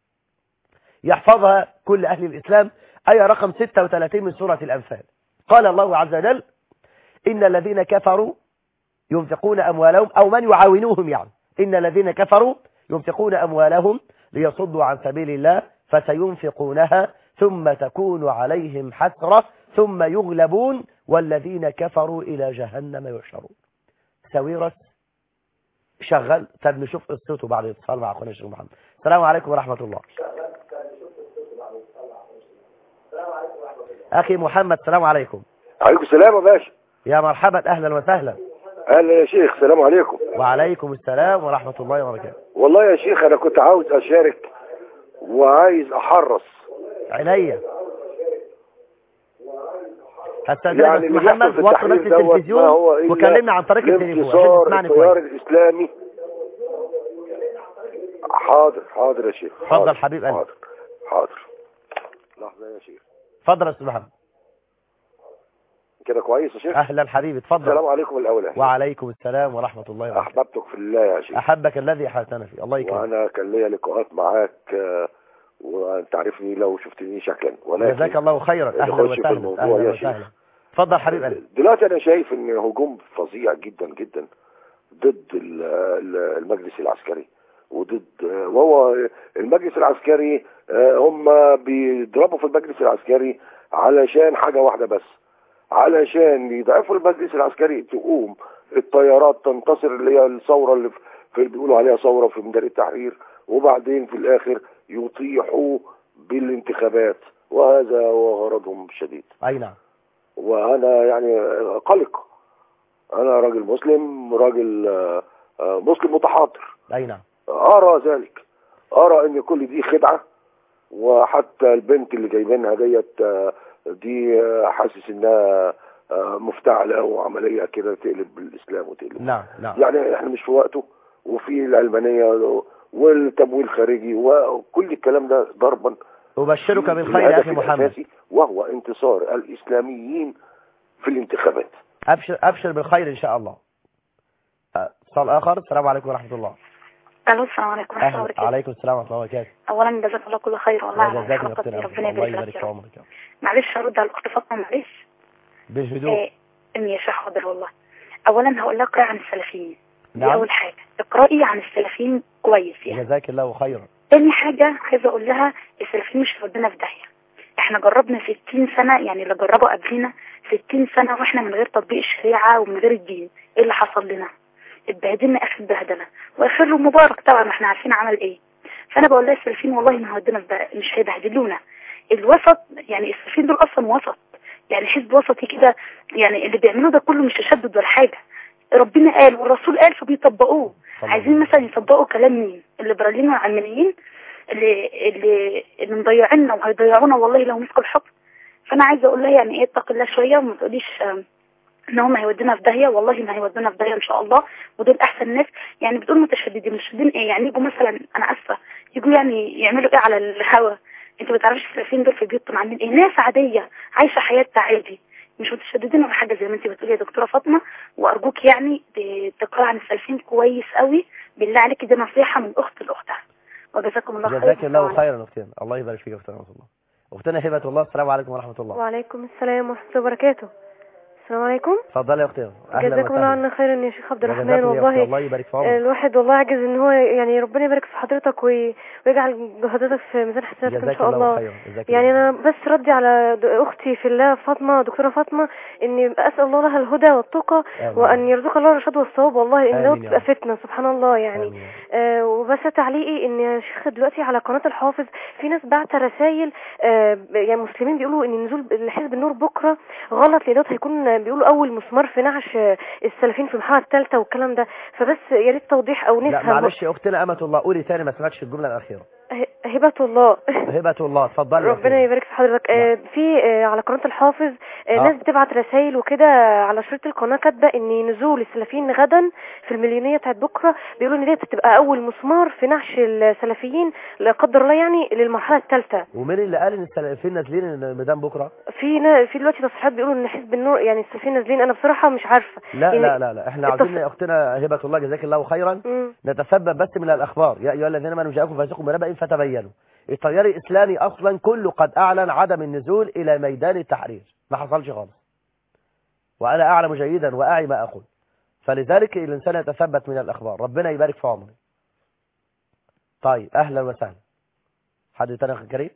يحفظها كل اهل الاسلام ايه رقم 36 من سوره الانفال قال الله عز وجل ان الذين كفروا ينفقون أموالهم أو من يعاونوهم يعني إن الذين كفروا ينفقون أموالهم ليصدوا عن سبيل الله فسينفقونها ثم تكون عليهم حسرة ثم يغلبون والذين كفروا إلى جهنم يحشرون سويرس شغال طب نشوف قصته بعد اتصال مع اخونا الشيخ محمد السلام عليكم ورحمة الله أخي محمد السلام عليكم عليكم السلام يا باشا يا مرحبا أهلا وسهلا اهلا يا شيخ السلام عليكم وعليكم السلام ورحمة الله وبركاته والله يا شيخ انا كنت عاوز اشارك وعايز احرص عينيا هستأذنك يعني بس اللي بيحصل محمد في وصل التحرير بس دوت ما التلفزيون هو إلا وكلمنا عن طريق التليفون عشان لانتصار تسمعني التيار كويس الاسلامي حاضر حاضر يا شيخ اتفضل حاضر، حبيب قلبي. حاضر حاضر لحظه يا شيخ اتفضل يا استاذ محمد كده كويس يا شيخ اهلا حبيبي السلام اتفضل عليكم الاول يا شيخ. وعليكم السلام ورحمة الله وبركاته احببتك في الله يا شيخ احبك الذي احببتنا فيه الله يكرمك وانا كان ليا لقاءات معاك آه، وانت عارفني لو شفتني شكلا ولكن جزاك الله خيرا اهلا نخش في وسهلا الموضوع اهلا يا شيخ. وسهلا اتفضل حبيب قلبي دلوقتي انا شايف ان هجوم فظيع جدا جدا ضد ال- ال- المجلس العسكري وضد وهو المجلس العسكري آه، هم بيضربوا في المجلس العسكري علشان حاجة واحدة بس علشان يضعفوا المجلس العسكري تقوم الطيارات تنتصر اللي هي الثورة اللي في- في اللي بيقولوا عليها ثورة في ميدان التحرير وبعدين في الآخر يطيحوا بالانتخابات وهذا هو غرضهم الشديد اي نعم وانا يعني قلق انا راجل مسلم راجل آه، آه، مسلم متحاضر اي نعم ارى ذلك ارى ان كل دي خدعه وحتى البنت اللي جايبينها ديت آه، دي آه، حاسس انها آه، مفتعله وعمليه كده تقلب بالاسلام وتقلب نعم نعم يعني احنا مش في وقته وفي العلمانيه والتمويل الخارجي وكل الكلام ده ضربا ابشرك في بالخير يا اخي الهدف محمد الأساسي وهو انتصار الاسلاميين في الانتخابات ابشر ابشر بالخير ان شاء الله أه، اتصال اخر السلام عليكم ورحمة الله الو السلام عليكم ورحمه الله اهلا وبركاته عليكم السلام ورحمة الله وبركاته اولا جزاك الله كل خير والله على جزاك الحلقه الله دي خير ربنا الله يبارك يبارك لك في يا رب. عمرك يا رب. معلش هرد على الاخت فاطمه معلش بهدوء إيه يا شيخ حاضر والله اولا هقول لك اقرأي عن السلفيين دي نعم. اول حاجه اقراي عن السلفيين كويس يعني جزاك الله خيرا تاني حاجه عايزه اقول لها السلفيين مش هيودينا في داهيه احنا جربنا 60 سنه يعني اللي جربوا قبلنا 60 سنه واحنا من غير تطبيق الشريعه ومن غير الدين ايه اللي حصل لنا اتبهدلنا اخر بهدله واخره مبارك طبعا ما احنا عارفين عمل ايه فانا بقول لها السلفيين والله ما هيودينا في ده- مش هيبهدلونا الوسط يعني السلفيين دول اصلا وسط يعني حزب وسطي كده يعني اللي بيعملوه ده كله مش تشدد ولا حاجه ربنا قال والرسول قال فبيطبقوه صلى عايزين الله مثلا يطبقوا كلام مين الليبراليين والعلمانيين اللي اللي اللي مضيعيننا وهيضيعونا والله لو مسكوا الحكم فانا عايزه اقول لها يعني ايه اتق الله شويه وما تقوليش آم، ان هم هيودونا في داهيه والله ما هيودونا في داهيه ان شاء الله ودول احسن ناس يعني بتقول متشددين متشددين ايه يعني يجوا مثلا انا اسفه يجوا يعني يعملوا ايه على الهوا انتوا ما تعرفش السلفيين دول في بيوتهم عاملين ايه ناس عاديه عايشه حياتها عادي مش متشددين ولا حاجه زي ما انت بتقولي يا دكتوره فاطمه وارجوك يعني ت- تقرا عن السلفيين كويس قوي بالله عليك دي نصيحه من اخت لاختها وجزاكم الله خير جزاك الله والسلام خيرا اختنا الله يبارك فيك اختنا ورحمة الله اختنا هبة الله السلام عليكم ورحمة الله وعليكم السلام ورحمة الله وبركاته السلام عليكم اتفضلي يا اختنا اهلا جزاكم الله وسهلا عنا خيرا يا شيخ عبد الرحمن وجزاكم يا أختي، والله الله يبارك في آه، عمرك الواحد والله عاجز ان هو يعني ربنا يبارك في حضرتك وي- ويجعل حضرتك في ميزان حسناتك ان جزاك شاء الله الله خيرا جزاك يعني الله انا بس ردي على د- اختي في الله فاطمه دكتوره فاطمه اني اسال الله لها الهدى والتقى آمين. وان يرزق الله الرشاد والصواب والله ان آمين لو يا تبقى رب. فتنه سبحان الله يعني آمين. آه وبس تعليقي ان يا شيخ دلوقتي على قناه الحافظ في ناس بعت رسائل آه يعني مسلمين بيقولوا ان نزول حزب النور بكره غلط لان دوت هيكون بيقولوا اول مسمار في نعش آه، السلفيين في المرحله الثالثه والكلام ده فبس يا ريت توضيح او لا نفهم معلش يا اختنا امة الله قولي تاني ما سمعتش الجملة الأخيرة ه- هبه الله هبة الله اتفضلي يا ربنا أختنا. يبارك في حضرتك آه في آه على قناه الحافظ آه آه. ناس بتبعت رسائل وكده على شريط القناه كاتبه ان نزول السلفيين غدا في المليونيه بتاعت بكره بيقولوا ان ديت هتبقى اول مسمار في نعش السلفيين لا قدر الله يعني للمرحله الثالثه ومين اللي قال ان السلفيين نازلين الميدان بكرة في نا- في دلوقتي تصريحات بيقولوا ان حزب النور يعني السلفيين نازلين انا بصراحه مش عارفه لا يعني لا لا لا احنا التص- عاوزين يا اختنا هبة الله جزاك الله خيرا مم. نتثبت بس من الأخبار يا أيها الذين آمنوا جاءكم فاسق بنبأ فتبينوا التيار الإسلامي أصلا كله قد أعلن عدم النزول إلى ميدان التحرير ما حصلش خالص وأنا أعلم جيدا وأعي ما أقول فلذلك الإنسان يتثبت من الأخبار ربنا يبارك في عمره طيب أهلا وسهلا حد تاني أخي كريم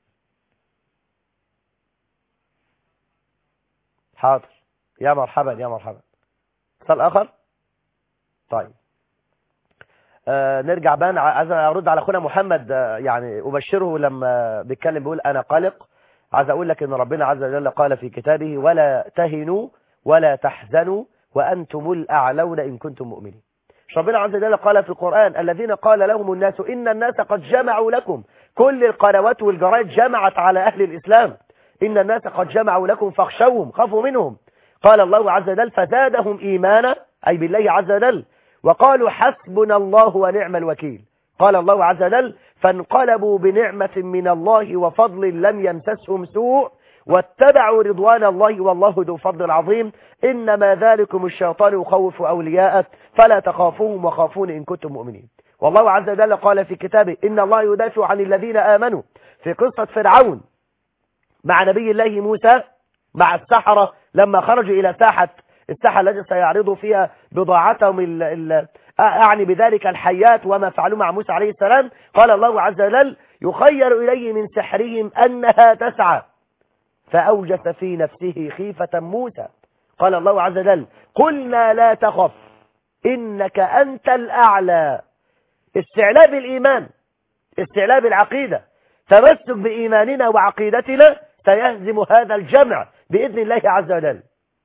حاضر يا مرحبا يا مرحبا اتصال آخر طيب آه نرجع بقى أنا عايز ارد على اخونا محمد آه يعني ابشره لما بيتكلم بيقول انا قلق عايز اقول لك ان ربنا عز وجل قال في كتابه ولا تهنوا ولا تحزنوا وانتم الاعلون ان كنتم مؤمنين مش ربنا عز وجل قال في القرآن الذين قال لهم الناس إن الناس قد جمعوا لكم كل القنوات والجرائد جمعت على أهل الإسلام إن الناس قد جمعوا لكم فاخشوهم خافوا منهم قال الله عز وجل فزادهم إيمانا أي بالله عز وجل وقالوا حسبنا الله ونعم الوكيل قال الله عز وجل فانقلبوا بنعمة من الله وفضل لم يمسسهم سوء واتبعوا رضوان الله والله ذو فضل عظيم إنما ذلكم الشيطان يخوف أولياءه فلا تخافوهم وخافون إن كنتم مؤمنين والله عز وجل قال في كتابه إن الله يدافع عن الذين آمنوا في قصة فرعون مع نبي الله موسى مع السحرة لما خرجوا إلى ساحة الساحة التي سيعرضوا فيها بضاعتهم ال ال أعني بذلك الحيات وما فعلوا مع موسى عليه السلام قال الله عز وجل يخير إليه من سحرهم أنها تسعى فأوجس في نفسه خيفة موسى قال الله عز وجل قلنا لا تخف إنك أنت الأعلى استعلاب الإيمان استعلاب العقيدة تمسك بإيماننا وعقيدتنا سيهزم هذا الجمع بإذن الله عز وجل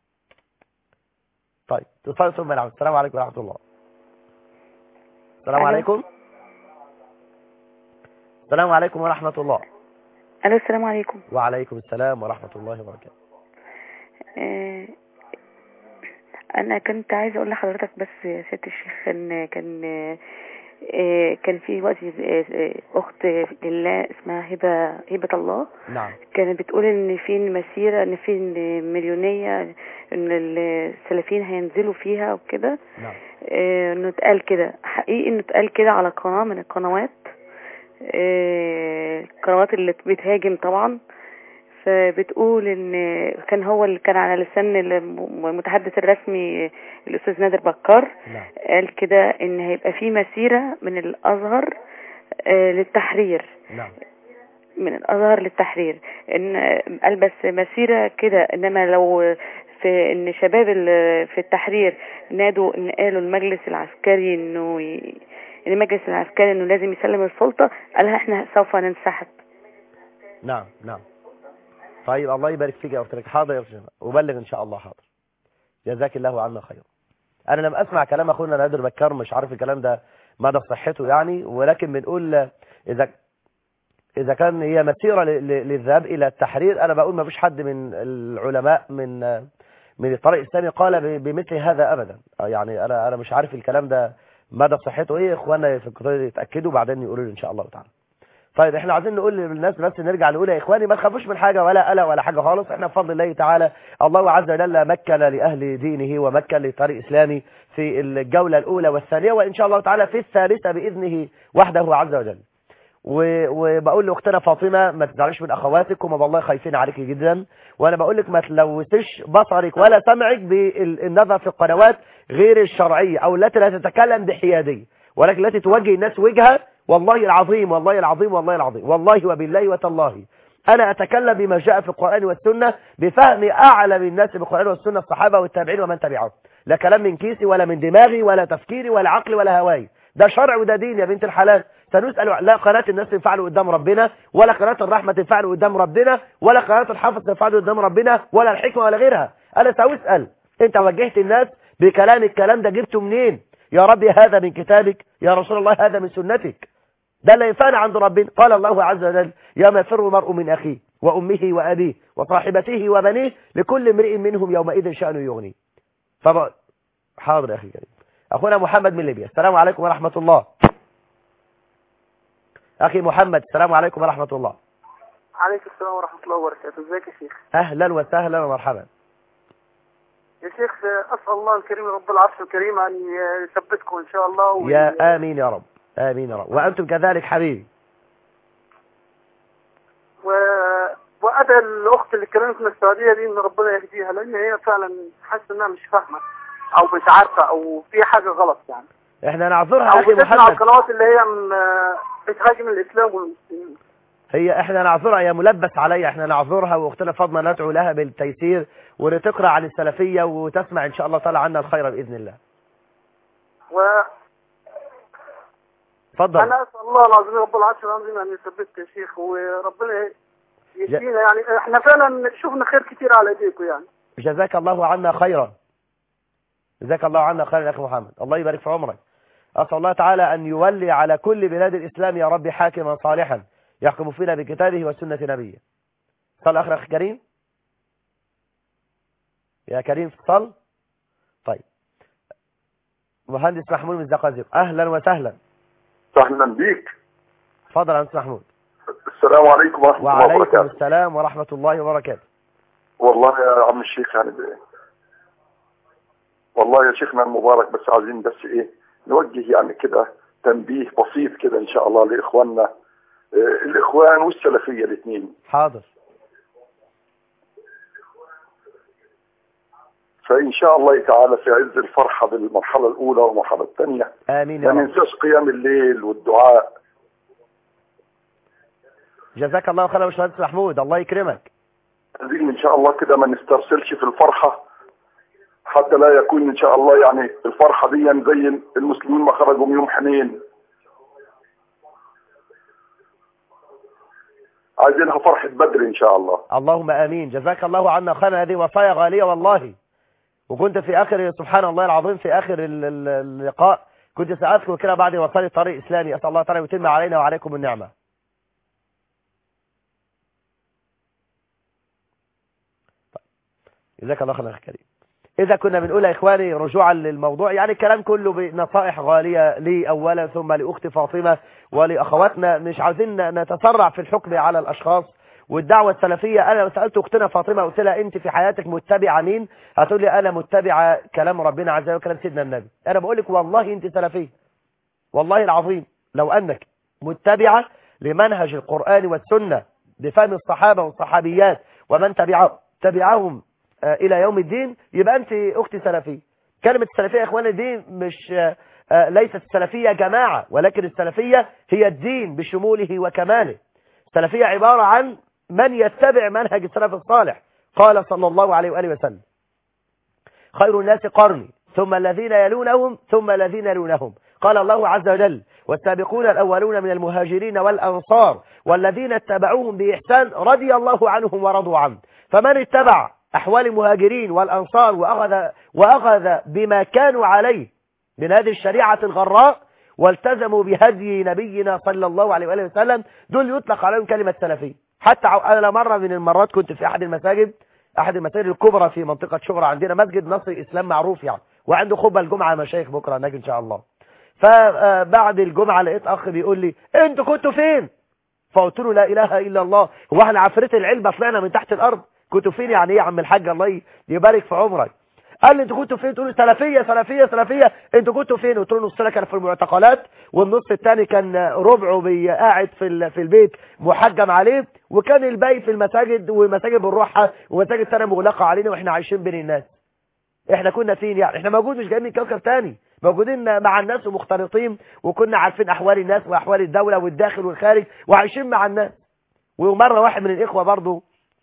طيب تصال ثم نعم السلام عليكم ورحمة الله السلام ألو. عليكم السلام عليكم ورحمة الله الو السلام عليكم وعليكم السلام ورحمة الله وبركاته آه، انا كنت عايزه اقول لحضرتك بس يا سياده الشيخ ان كان آه، كان في وقت آه، آه، اخت لله اسمها هبه هبه الله نعم كانت بتقول ان في مسيره ان في مليونيه ان السلفيين هينزلوا فيها وكده نعم آه، انه اتقال كده حقيقي انه اتقال كده على قناه من القنوات آه، القنوات اللي بتهاجم طبعا فبتقول ان كان هو اللي كان على لسان المتحدث الرسمي الاستاذ نادر بكار نعم قال كده ان هيبقى في مسيره من الازهر آه، للتحرير نعم من الازهر للتحرير ان قال بس مسيره كده انما لو في ان شباب ال- في التحرير نادوا ان قالوا المجلس العسكري انه ي... ان المجلس العسكري انه لازم يسلم السلطه قالها احنا سوف ننسحب نعم نعم طيب الله يبارك فيك يا أختي حاضر يا أختي وبلغ إن شاء الله حاضر جزاك الله عنا خيرا أنا لم أسمع كلام أخونا نادر بكار مش عارف الكلام ده مدى صحته يعني ولكن بنقول إذا إذا كان هي مسيرة ل- ل- للذهاب إلى التحرير أنا بقول ما فيش حد من العلماء من من الطريق الإسلامي قال ب- بمثل هذا أبدا يعني أنا أنا مش عارف الكلام ده مدى صحته إيه إخواننا في القطار يتأكدوا بعدين يقولوا لي إن شاء الله تعالى طيب احنا عايزين نقول للناس بس نرجع نقول يا اخواني ما تخافوش من حاجه ولا قلق ولا حاجه خالص احنا بفضل الله تعالى الله عز وجل مكن لاهل دينه ومكن لطريق اسلامي في الجوله الاولى والثانيه وان شاء الله تعالى في الثالثه باذنه وحده عز وجل و- وبقول لاختنا فاطمه ما تزعليش من اخواتك هم والله خايفين عليك جدا وانا بقول لك ما تلوثش بصرك ولا سمعك بالنظر في القنوات غير الشرعيه او التي لا تتكلم بحياديه ولكن التي توجه الناس وجهه والله العظيم والله العظيم والله العظيم والله وبالله وتالله أنا أتكلم بما جاء في القرآن والسنة بفهم أعلم الناس بالقرآن والسنة الصحابة والتابعين ومن تبعهم لا كلام من كيسي ولا من دماغي ولا تفكيري ولا عقلي ولا هواي ده شرع وده دين يا بنت الحلال سنسأل لا قناة الناس تنفع له قدام ربنا ولا قناة الرحمة تنفع له قدام ربنا ولا قناة الحافظ تنفع له قدام ربنا ولا الحكمة ولا غيرها أنا سأسأل أنت وجهت الناس بكلام الكلام ده جبته منين يا ربي هذا من كتابك يا رسول الله هذا من سنتك ده اللي ينفعنا عند ربنا قال الله عز وجل يوم يفر المرء من أخيه وأمه وأبيه وصاحبته وبنيه لكل امرئ منهم يومئذ شأن يغنيه فبقى حاضر يا أخي كريم أخونا محمد من ليبيا السلام عليكم ورحمة الله أخي محمد السلام عليكم ورحمة الله عليكم السلام ورحمة الله وبركاته ازيك يا شيخ أهلا وسهلا ومرحبا يا شيخ أسأل الله الكريم رب العرش الكريم أن يثبتكم إن شاء الله وي- يا آمين يا رب آمين يا رب وأنتم كذلك حبيبي و... وأدى الأخت اللي كلمت من السعودية دي إن ربنا يهديها لأن هي فعلا حاسة إنها مش فاهمة او مش عارفه او في حاجه غلط يعني احنا نعذرها او يا اخي بتسمع محمد القنوات اللي هي م- بتهاجم الاسلام والمسلمين هي احنا نعذرها يا ملبس عليا احنا نعذرها واختنا فاطمه ندعو لها بالتيسير ولتقرا عن السلفيه وتسمع ان شاء الله تعالى عنا الخير باذن الله وانا اتفضل اسال الله العظيم رب العرش العظيم ان يثبتك يا شيخ وربنا يشفينا يعني احنا فعلا شفنا خير كتير على ايديكم يعني جزاك الله عنا خيرا جزاك الله عنا خيرا يا اخي محمد الله يبارك في عمرك اسال الله تعالى ان يولي على كل بلاد الاسلام يا رب حاكما صالحا يحكم فينا بكتابه وسنه نبيه صل اخر اخي كريم يا كريم صل طيب مهندس محمود من الزقازيق اهلا وسهلا اهلا بيك اتفضل يا مهندس محمود السلام عليكم ورحمه الله وعليكم وبركاته السلام ورحمه الله وبركاته والله يا عم الشيخ يعني ب- والله يا شيخنا المبارك بس عايزين بس ايه نوجه يعني كده تنبيه بسيط كده ان شاء الله لاخواننا آه، الاخوان والسلفيه الاثنين حاضر فان شاء الله تعالى في عز الفرحه بالمرحله الاولى والمرحله الثانيه امين يا ما رب ننساش قيام الليل والدعاء جزاك الله خيرا يا باشمهندس محمود الله يكرمك عايزين ان شاء الله كده ما نسترسلش في الفرحه حتى لا يكون ان شاء الله يعني الفرحه دي زي المسلمين ما خرجوا من يوم حنين عايزينها فرحه بدر ان شاء الله اللهم امين جزاك الله عنا خيرا هذه وصايا غاليه والله وكنت في اخر سبحان الله العظيم في اخر ال- ال- اللقاء كنت سأذكر كده بعد وصالي طريق اسلامي اسال الله تعالى يتم علينا وعليكم النعمه طيب. جزاك الله خيرا يا اخي كريم اذا كنا بنقول يا اخواني رجوعا للموضوع يعني الكلام كله بنصائح غاليه لي اولا ثم لاختي فاطمه ولاخواتنا مش عاوزين نتسرع في الحكم على الاشخاص والدعوة السلفية أنا سألت أختنا فاطمة قلت لها أنت في حياتك متبعة مين هتقول لي أنا متبعة كلام ربنا عز وجل وكلام سيدنا النبي أنا بقول لك والله أنت سلفية والله العظيم لو أنك متبعة لمنهج القرآن والسنة بفهم الصحابة والصحابيات ومن تبع تبعهم آه، إلى يوم الدين يبقى أنت أختي سلفية كلمة السلفية يا إخواني دي مش آه، آه، ليست السلفية جماعة ولكن السلفية هي الدين بشموله وكماله السلفية عبارة عن من يتبع منهج السلف الصالح قال صلى الله عليه وآله وسلم خير الناس قرني ثم الذين يلونهم ثم الذين يلونهم قال الله عز وجل والسابقون الأولون من المهاجرين والأنصار والذين اتبعوهم بإحسان رضي الله عنهم ورضوا عنه فمن اتبع أحوال المهاجرين والأنصار وأخذ, وأخذ بما كانوا عليه من هذه الشريعة الغراء والتزموا بهدي نبينا صلى الله عليه وآله وسلم دول يطلق عليهم كلمة سلفية حتى عو- أنا مرة من المرات كنت في أحد المساجد أحد المساجد الكبرى في منطقة شبرا عندنا مسجد نصر الإسلام معروف يعني وعنده خطبة الجمعة مشايخ بكرة هناك إن شاء الله فبعد الجمعة لقيت أخ بيقول لي أنتوا كنتوا فين فقلت له لا إله إلا الله هو احنا عفريت العلبة طلعنا من تحت الأرض كنتوا فين يعني إيه يا عم الحاج الله يبارك في عمرك قال لي انتوا كنتوا فين تقولوا سلفيه سلفيه سلفيه انتوا كنتوا فين قلت له نص سنه كان في المعتقلات والنص الثاني كان ربعه بي- قاعد في ال- في البيت محجم عليه وكان الباقي في المساجد ومساجد بنروحها ومساجد ثانيه مغلقه علينا واحنا عايشين بين الناس احنا كنا فين يعني احنا موجود مش جايين من كوكب تاني موجودين مع الناس ومختلطين وكنا عارفين احوال الناس واحوال الدوله والداخل والخارج وعايشين مع الناس ومره واحد من الاخوه برضه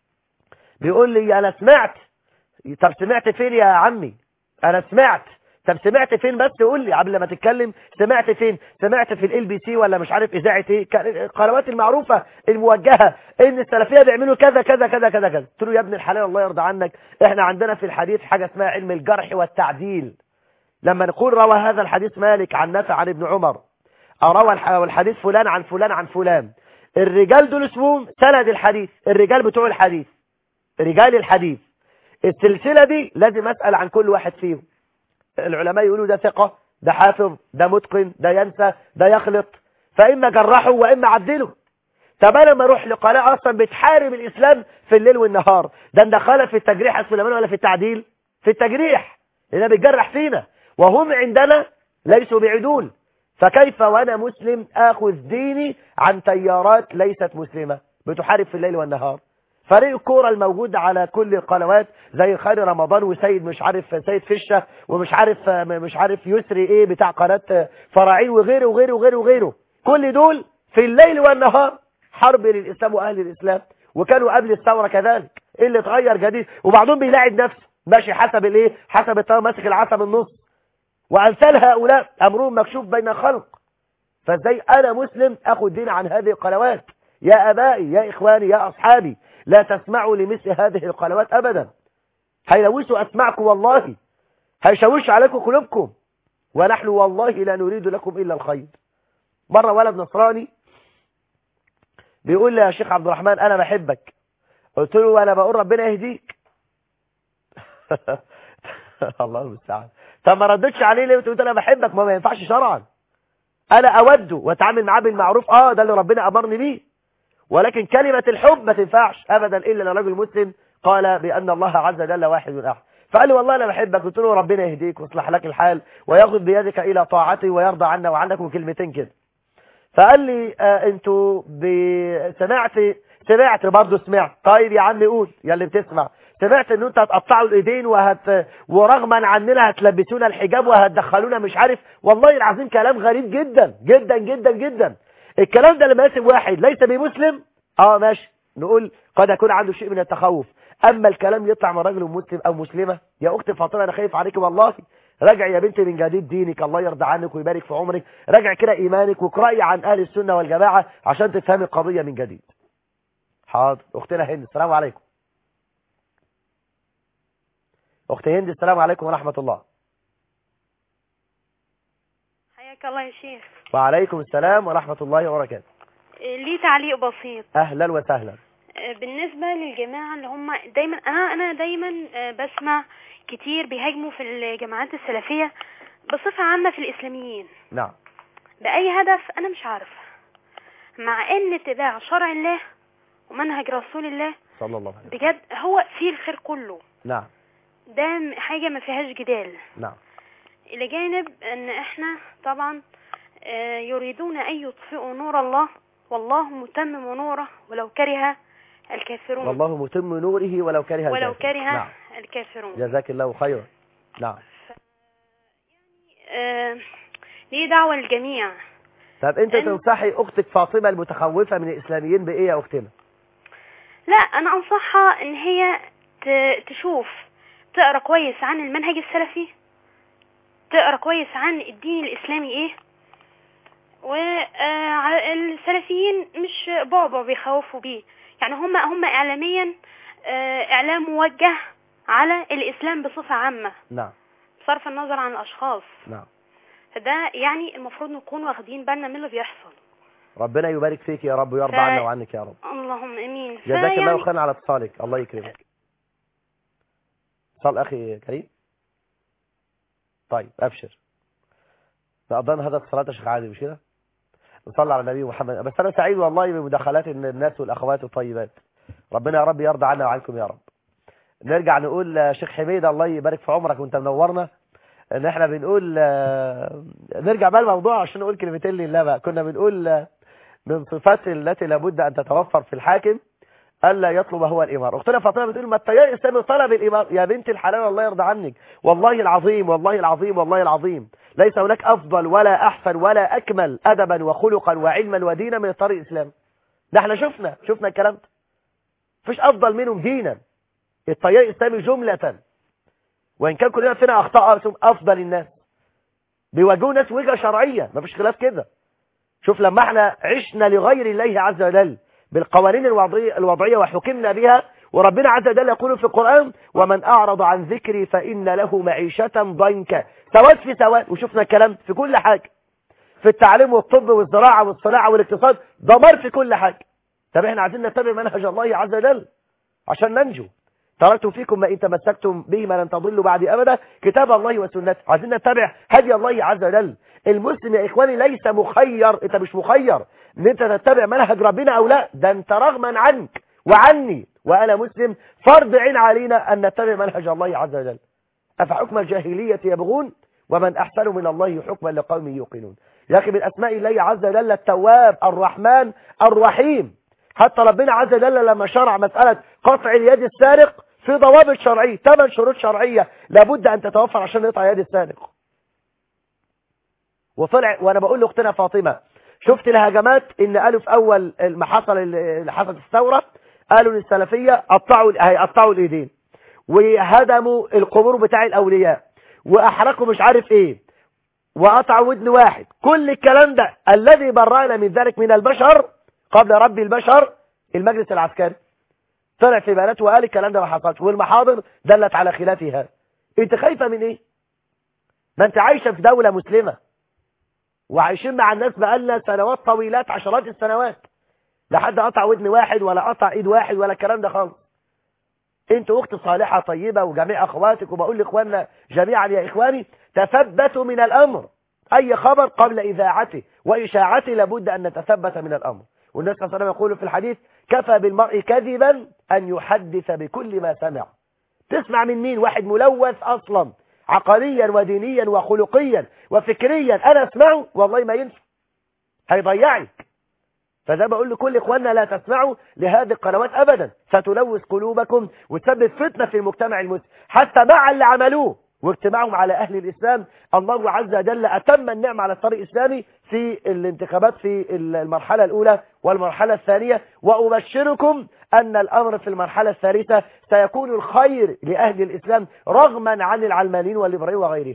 بيقول لي انا سمعت طب سمعت فين يا عمي انا سمعت طب سمعت فين بس قول لي قبل ما تتكلم سمعت فين سمعت في ال بي سي ولا مش عارف اذاعه ايه كان القنوات المعروفه الموجهه ان السلفيه بيعملوا كذا كذا كذا كذا كذا قلت له يا ابن الحلال الله يرضى عنك احنا عندنا في الحديث حاجه اسمها علم الجرح والتعديل لما نقول روى هذا الحديث مالك عن نافع عن ابن عمر أو روى الح- الحديث فلان عن فلان عن فلان الرجال دول اسمهم سند الحديث الرجال بتوع الحديث رجال الحديث السلسلة دي لازم أسأل عن كل واحد فيهم العلماء يقولوا ده ثقة ده حافظ ده متقن ده ينسى ده يخلط فإما جرحه وإما عدله طب انا لما اروح لقناه اصلا بتحارب الاسلام في الليل والنهار ده ندخلها في التجريح يا سليمان ولا في التعديل في التجريح لانها بتجرح فينا وهم عندنا ليسوا بعدول فكيف وانا مسلم اخذ ديني عن تيارات ليست مسلمه بتحارب في الليل والنهار فريق الكوره الموجود على كل القنوات زي خير رمضان وسيد مش عارف سيد فشه ومش عارف مش عارف يسري ايه بتاع قناه فراعين وغيره وغيره وغيره وغيره كل دول في الليل والنهار حرب للاسلام واهل الاسلام وكانوا قبل الثوره كذلك ايه اللي اتغير جديد وبعضهم بيلاعب نفسه ماشي حسب الايه حسب الطاقه ماسك العصا من النص وامثال هؤلاء امرهم مكشوف بين خلق فازاي انا مسلم اخد دين عن هذه القنوات يا ابائي يا اخواني يا اصحابي لا تسمعوا لمثل هذه القنوات ابدا هيلوثوا اسمعكم والله هيشوش عليكم قلوبكم ونحن والله لا نريد لكم الا الخير مره ولد نصراني بيقول لي يا شيخ عبد الرحمن انا بحبك قلت له انا بقول ربنا يهديك الله المستعان طب ما ردتش عليه ليه قلت انا بحبك ما, ما ينفعش شرعا انا اود واتعامل معاه بالمعروف اه ده اللي ربنا امرني بيه ولكن كلمة الحب ما تنفعش ابدا الا لرجل مسلم قال بان الله عز وجل واحد احد فقال لي والله انا بحبك قلت له ربنا يهديك ويصلح لك الحال وياخذ بيدك الى طاعته ويرضى عنا وعنك وكلمتين كده فقال لي آه انتوا ب- سمعت سمعت برضه سمعت طيب يا عم قول يا اللي بتسمع سمعت ان انتوا هتقطعوا الايدين وهت ورغما عننا هتلبسونا الحجاب وهتدخلونا مش عارف والله العظيم كلام غريب جدا جدا جدا جدا الكلام ده لما يسمع واحد ليس بمسلم اه ماشي نقول قد يكون عنده شيء من التخوف اما الكلام يطلع من رجل مسلم او مسلمه يا اختي فاطمه انا خايف عليك والله راجع يا بنتي من جديد دينك الله يرضى عنك ويبارك في عمرك راجع كده ايمانك واقراي عن اهل السنه والجماعه عشان تفهمي القضيه من جديد حاضر اختنا هند السلام عليكم اختي هند السلام عليكم ورحمه الله حياك الله يا شيخ وعليكم السلام ورحمه الله وبركاته ليه تعليق بسيط اهلا وسهلا بالنسبة للجماعة اللي هم دايما انا انا دايما بسمع كتير بيهاجموا في الجماعات السلفية بصفة عامة في الاسلاميين نعم بأي هدف انا مش عارفة مع ان اتباع شرع الله ومنهج رسول الله صلى الله عليه وسلم بجد هو فيه الخير كله نعم ده م- حاجة ما فيهاش جدال نعم إلى جانب أن إحنا طبعا آه، يريدون أن يطفئوا نور الله والله متمم نوره ولو كره الكافرون والله متم نوره ولو كره ولو الكافرون. كره نعم الكافرون جزاك الله خيرا نعم آه، ليه دعوة للجميع طب انت أن- تنصحي اختك فاطمه المتخوفه من الاسلاميين بايه يا اختنا لا أنا أنصحها إن هي ت- تشوف تقرأ كويس عن المنهج السلفي تقرأ كويس عن الدين الإسلامي إيه والسلفيين مش بعبع بيخوفوا بيه يعني هم هم إعلاميا آه، إعلام موجه على الإسلام بصفة عامة نعم بصرف النظر عن الأشخاص نعم فده يعني المفروض نكون واخدين بالنا من اللي بيحصل ربنا يبارك فيك يا رب ويرضى ف- عنا وعنك يا رب اللهم امين جزاك الله فيعني- خيرا على اتصالك الله يكرمك اتصال اخي كريم طيب ابشر نقضينا هذا الصلاه يا شيخ عادل مش كده نصلي على النبي محمد بس انا سعيد والله بمداخلات الناس والاخوات الطيبات ربنا يا رب يرضى عنا وعنكم يا رب نرجع نقول آه، شيخ حميد الله يبارك في عمرك وانت منورنا ان احنا بنقول آه، نرجع بقى الموضوع عشان نقول كلمتين لله بقى كنا بنقول آه، من صفات التي لابد ان تتوفر في الحاكم الا يطلب هو الاماره اختنا فاطمه بتقول ما التيار الاسلامي طلب الاماره يا بنت الحلال الله يرضى عنك والله العظيم والله العظيم والله العظيم ليس هناك افضل ولا احسن ولا اكمل ادبا وخلقا وعلما ودينا من الطريق الاسلامي ده احنا شفنا شفنا الكلام ده مفيش افضل منهم دينا التيار الاسلامي جمله وان كان كلنا فينا اخطاء بس هم افضل الناس بيواجهوا ناس وجهه شرعيه مفيش خلاف كده شوف لما احنا عشنا لغير الله عز وجل بالقوانين الوضعية, الوضعية وحكمنا بها وربنا عز وجل يقول في القرآن ومن أعرض عن ذكري فإن له معيشة ضنكا سواد في سواد وشفنا الكلام في كل حاجة في التعليم والطب والزراعة والصناعة والاقتصاد دمار في كل حاجة طب احنا عايزين نتبع منهج الله عز وجل عشان ننجو تركت فيكم ما إن تمسكتم به ما لن تضلوا بعد أبدا كتاب الله وسنته عايزين نتبع هدي الله عز وجل المسلم يا إخواني ليس مخير أنت مش مخير ان انت تتبع منهج ربنا او لا ده انت رغما عنك وعني وانا مسلم فرض عين علينا ان نتبع منهج الله عز وجل افحكم الجاهلية يبغون ومن احسن من الله حكما لقوم يوقنون يا اخي من اسماء الله عز وجل التواب الرحمن الرحيم حتى ربنا عز وجل لما شرع مسألة قطع اليد السارق في ضوابط شرعية ثمان شروط شرعية لابد أن تتوفر عشان يقطع يد السارق وطلع وأنا بقول لأختنا فاطمة شفت الهجمات إن قالوا في أول ما حصل اللي حصلت الثورة قالوا للسلفية قطعوا هيقطعوا الإيدين وهدموا القبور بتاع الأولياء وأحرقوا مش عارف إيه وقطعوا ودن واحد كل الكلام ده الذي برأنا من ذلك من البشر قبل رب البشر المجلس العسكري طلع في بيانات وقال الكلام ده ما حصلش والمحاضر دلت على خلافها انت خايفة من ايه ما انت عايشة في دولة مسلمة وعايشين مع الناس بقالنا سنوات طويلات عشرات السنوات لا حد قطع ودن واحد ولا قطع ايد واحد ولا الكلام ده خالص انت اخت صالحة طيبة وجميع اخواتك وبقول لاخواننا جميعا يا اخواني تثبتوا من الامر اي خبر قبل اذاعته واشاعته لابد ان نتثبت من الامر والناس صلى الله عليه وسلم يقول في الحديث كفى بالمرء كذبا ان يحدث بكل ما سمع تسمع من مين واحد ملوث اصلا عقليا ودينيا وخلقيا وفكريا انا اسمعه والله ما ينفع هيضيعك فده بقول لكل اخواننا لا تسمعوا لهذه القنوات ابدا ستلوث قلوبكم وتسبب فتنة في المجتمع المسلم حتى مع اللي عملوه واجتماعهم على اهل الاسلام الله عز وجل اتم النعمة على الطريق الاسلامي في الانتخابات في المرحلة الاولى والمرحلة الثانية وابشركم ان الامر في المرحلة الثالثة سيكون الخير لاهل الاسلام رغما عن العلمانيين والليبراليين وغيرهم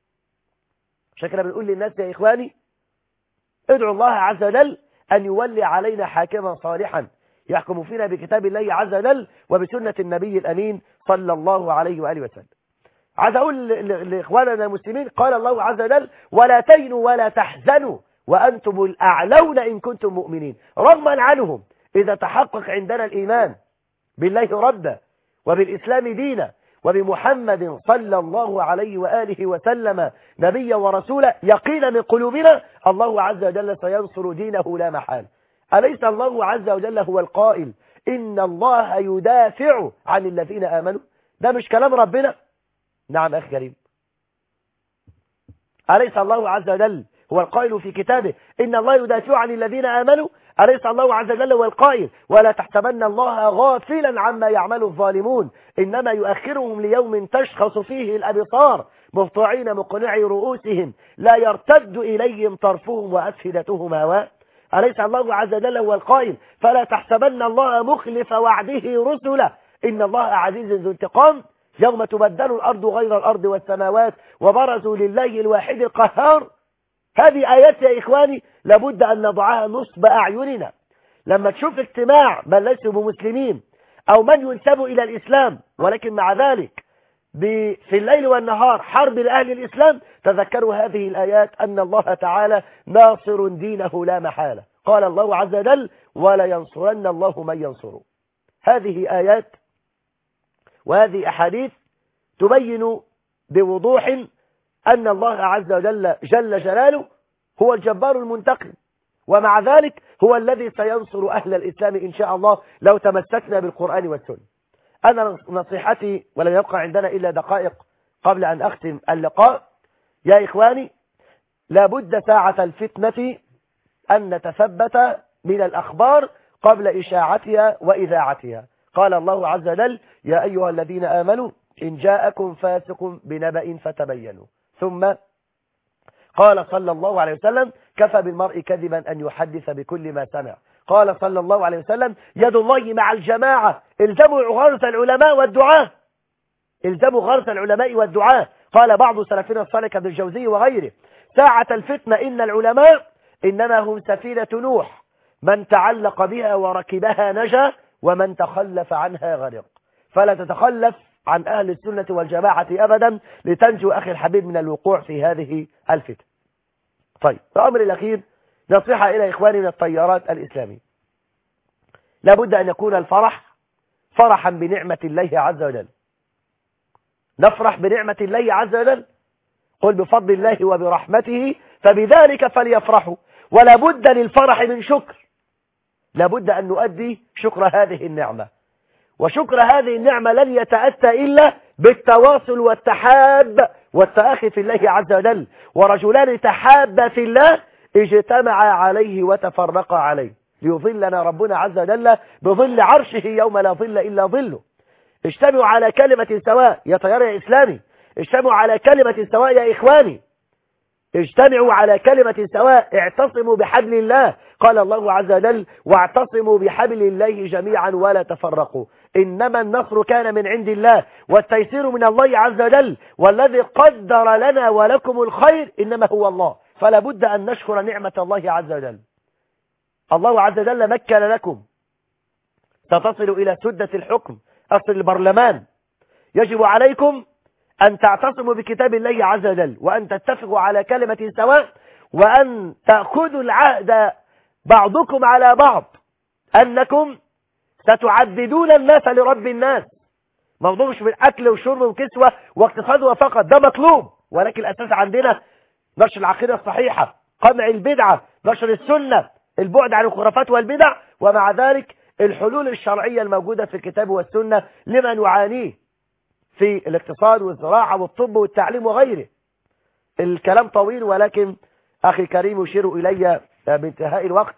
عشان كده بنقول للناس يا اخواني ادعوا الله عز وجل أن يولي علينا حاكما صالحا يحكم فينا بكتاب الله عز وجل وبسنة النبي الأمين صلى الله عليه وآله وسلم عايز أقول لإخواننا المسلمين قال الله عز وجل ولا تينوا ولا تحزنوا وأنتم الأعلون إن كنتم مؤمنين رغما عنهم إذا تحقق عندنا الإيمان بالله ربا وبالإسلام دينا وبمحمد صلى الله عليه وآله وسلم نبيا ورسولا يقين من قلوبنا الله عز وجل سينصر دينه لا محال أليس الله عز وجل هو القائل إن الله يدافع عن الذين آمنوا ده مش كلام ربنا نعم أخي كريم أليس الله عز وجل هو القائل في كتابه إن الله يدافع عن الذين آمنوا أليس الله عز وجل هو القائل ولا تحسبن الله غافلا عما يعمل الظالمون إنما يؤخرهم ليوم تشخص فيه الأبصار مهطعين مقنعي رؤوسهم لا يرتد إليهم طرفهم وأفئدتهم هواء أليس الله عز وجل هو القائل فلا تحسبن الله مخلف وعده رسله إن الله عزيز ذو انتقام يوم تبدل الأرض غير الأرض والسماوات وبرزوا لله الواحد القهار هذه آيات يا إخواني لابد أن نضعها نصب أعيننا لما تشوف اجتماع من ليسوا بمسلمين أو من ينسب إلى الإسلام ولكن مع ذلك في الليل والنهار حرب لأهل الإسلام تذكروا هذه الآيات أن الله تعالى ناصر دينه لا محالة قال الله عز وجل ولا ينصرن الله من ينصره هذه آيات وهذه أحاديث تبين بوضوح أن الله عز وجل جل جلاله هو الجبار المنتقم ومع ذلك هو الذي سينصر أهل الإسلام إن شاء الله لو تمسكنا بالقرآن والسنة أنا نصيحتي ولن يبقى عندنا إلا دقائق قبل أن أختم اللقاء يا إخواني لابد ساعة الفتنة أن نتثبت من الأخبار قبل إشاعتها وإذاعتها قال الله عز وجل يا أيها الذين آمنوا إن جاءكم فاسق بنبأ فتبينوا ثم قال صلى الله عليه وسلم كفى بالمرء كذبا أن يحدث بكل ما سمع قال صلى الله عليه وسلم يد الله مع الجماعة الزموا غرس العلماء والدعاة الزموا غرس العلماء والدعاة قال بعض سلفنا الصالح كابن الجوزي وغيره ساعة الفتنة إن العلماء إنما هم سفينة نوح من تعلق بها وركبها نجا ومن تخلف عنها غرق فلا تتخلف عن أهل السنة والجماعة أبدا لتنجو أخي الحبيب من الوقوع في هذه الفتن طيب الأمر الأخير نصيحة إلى إخواني من الطيارات الإسلامية لابد أن يكون الفرح فرحا بنعمة الله عز وجل نفرح بنعمة الله عز وجل قل بفضل الله وبرحمته فبذلك فليفرحوا ولا بد للفرح من شكر لابد أن نؤدي شكر هذه النعمة وشكر هذه النعمة لن يتأتى إلا بالتواصل والتحاب والتأخي في الله عز وجل ورجلان تحابا في الله اجتمعا عليه وتفرقا عليه ليظلنا ربنا عز وجل بظل عرشه يوم لا ظل إلا ظله اجتمعوا على كلمة سواء يا تيار يا إسلامي اجتمعوا على كلمة سواء يا إخواني اجتمعوا على كلمة سواء اعتصموا بحبل الله قال الله عز وجل واعتصموا بحبل الله جميعا ولا تفرقوا إنما النصر كان من عند الله والتيسير من الله عز وجل والذي قدر لنا ولكم الخير إنما هو الله فلا بد أن نشكر نعمة الله عز وجل الله عز وجل مكن لكم ستصل إلى سدة الحكم أصل البرلمان يجب عليكم أن تعتصموا بكتاب الله عز وجل وأن تتفقوا على كلمة سواء وأن تأخذوا العهد بعضكم على بعض أنكم ستعددون الناس لرب الناس موضوع مش من أكل وشرب وكسوة واقتصاد فقط ده مطلوب ولكن الأساس عندنا نشر العقيدة الصحيحة قمع البدعة نشر السنة البعد عن الخرافات والبدع ومع ذلك الحلول الشرعية الموجودة في الكتاب والسنة لما نعانيه في الاقتصاد والزراعة والطب والتعليم وغيره الكلام طويل ولكن أخي الكريم يشير إلي بانتهاء الوقت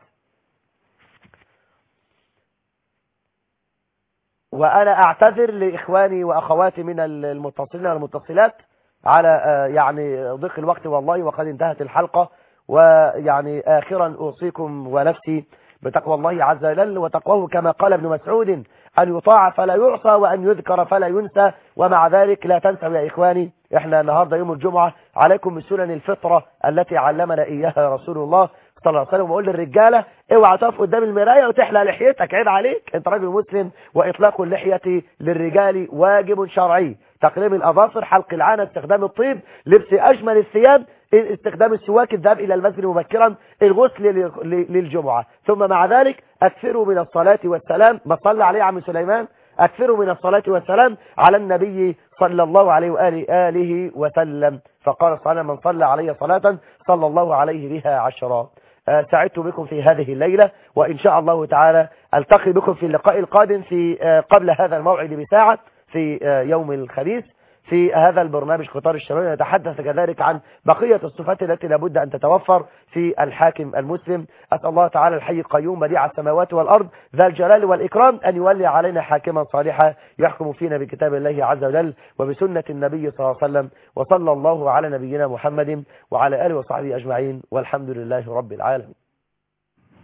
وأنا أعتذر لإخواني وأخواتي من المتصلين والمتصلات على يعني ضيق الوقت والله وقد انتهت الحلقة ويعني آخرا أوصيكم ونفسي بتقوى الله عز وجل وتقواه كما قال ابن مسعود أن يطاع فلا يعصى وأن يذكر فلا ينسى ومع ذلك لا تنسوا يا إخواني إحنا النهاردة يوم الجمعة عليكم بسنن الفطرة التي علمنا إياها رسول الله صلى الله عليه وسلم وقول للرجالة اوعى تقف قدام المراية وتحلى لحيتك عيب عليك انت راجل مسلم واطلاق اللحية للرجال واجب شرعي تقليم الاظافر حلق العانة استخدام الطيب لبس اجمل الثياب استخدام السواك الذهاب الى المسجد مبكرا الغسل للجمعة ثم مع ذلك اكثروا من الصلاة والسلام ما صلى عليه عم سليمان اكثروا من الصلاة والسلام على النبي صلى الله عليه وآله آله وسلم فقال صلى من صلى علي صلاة صلى الله عليه بها عشرا سعدت بكم في هذه الليلة وإن شاء الله تعالى ألتقي بكم في اللقاء القادم في قبل هذا الموعد بساعة في يوم الخميس في هذا البرنامج قطار الشباب نتحدث كذلك عن بقية الصفات التي لابد أن تتوفر في الحاكم المسلم أسأل الله تعالى الحي القيوم بديع السماوات والأرض ذا الجلال والإكرام أن يولي علينا حاكما صالحا يحكم فينا بكتاب الله عز وجل وبسنة النبي صلى الله عليه وسلم وصلى الله على نبينا محمد وعلى آله وصحبه أجمعين والحمد لله رب العالمين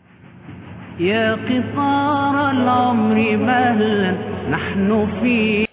يا قطار العمر مهلا نحن في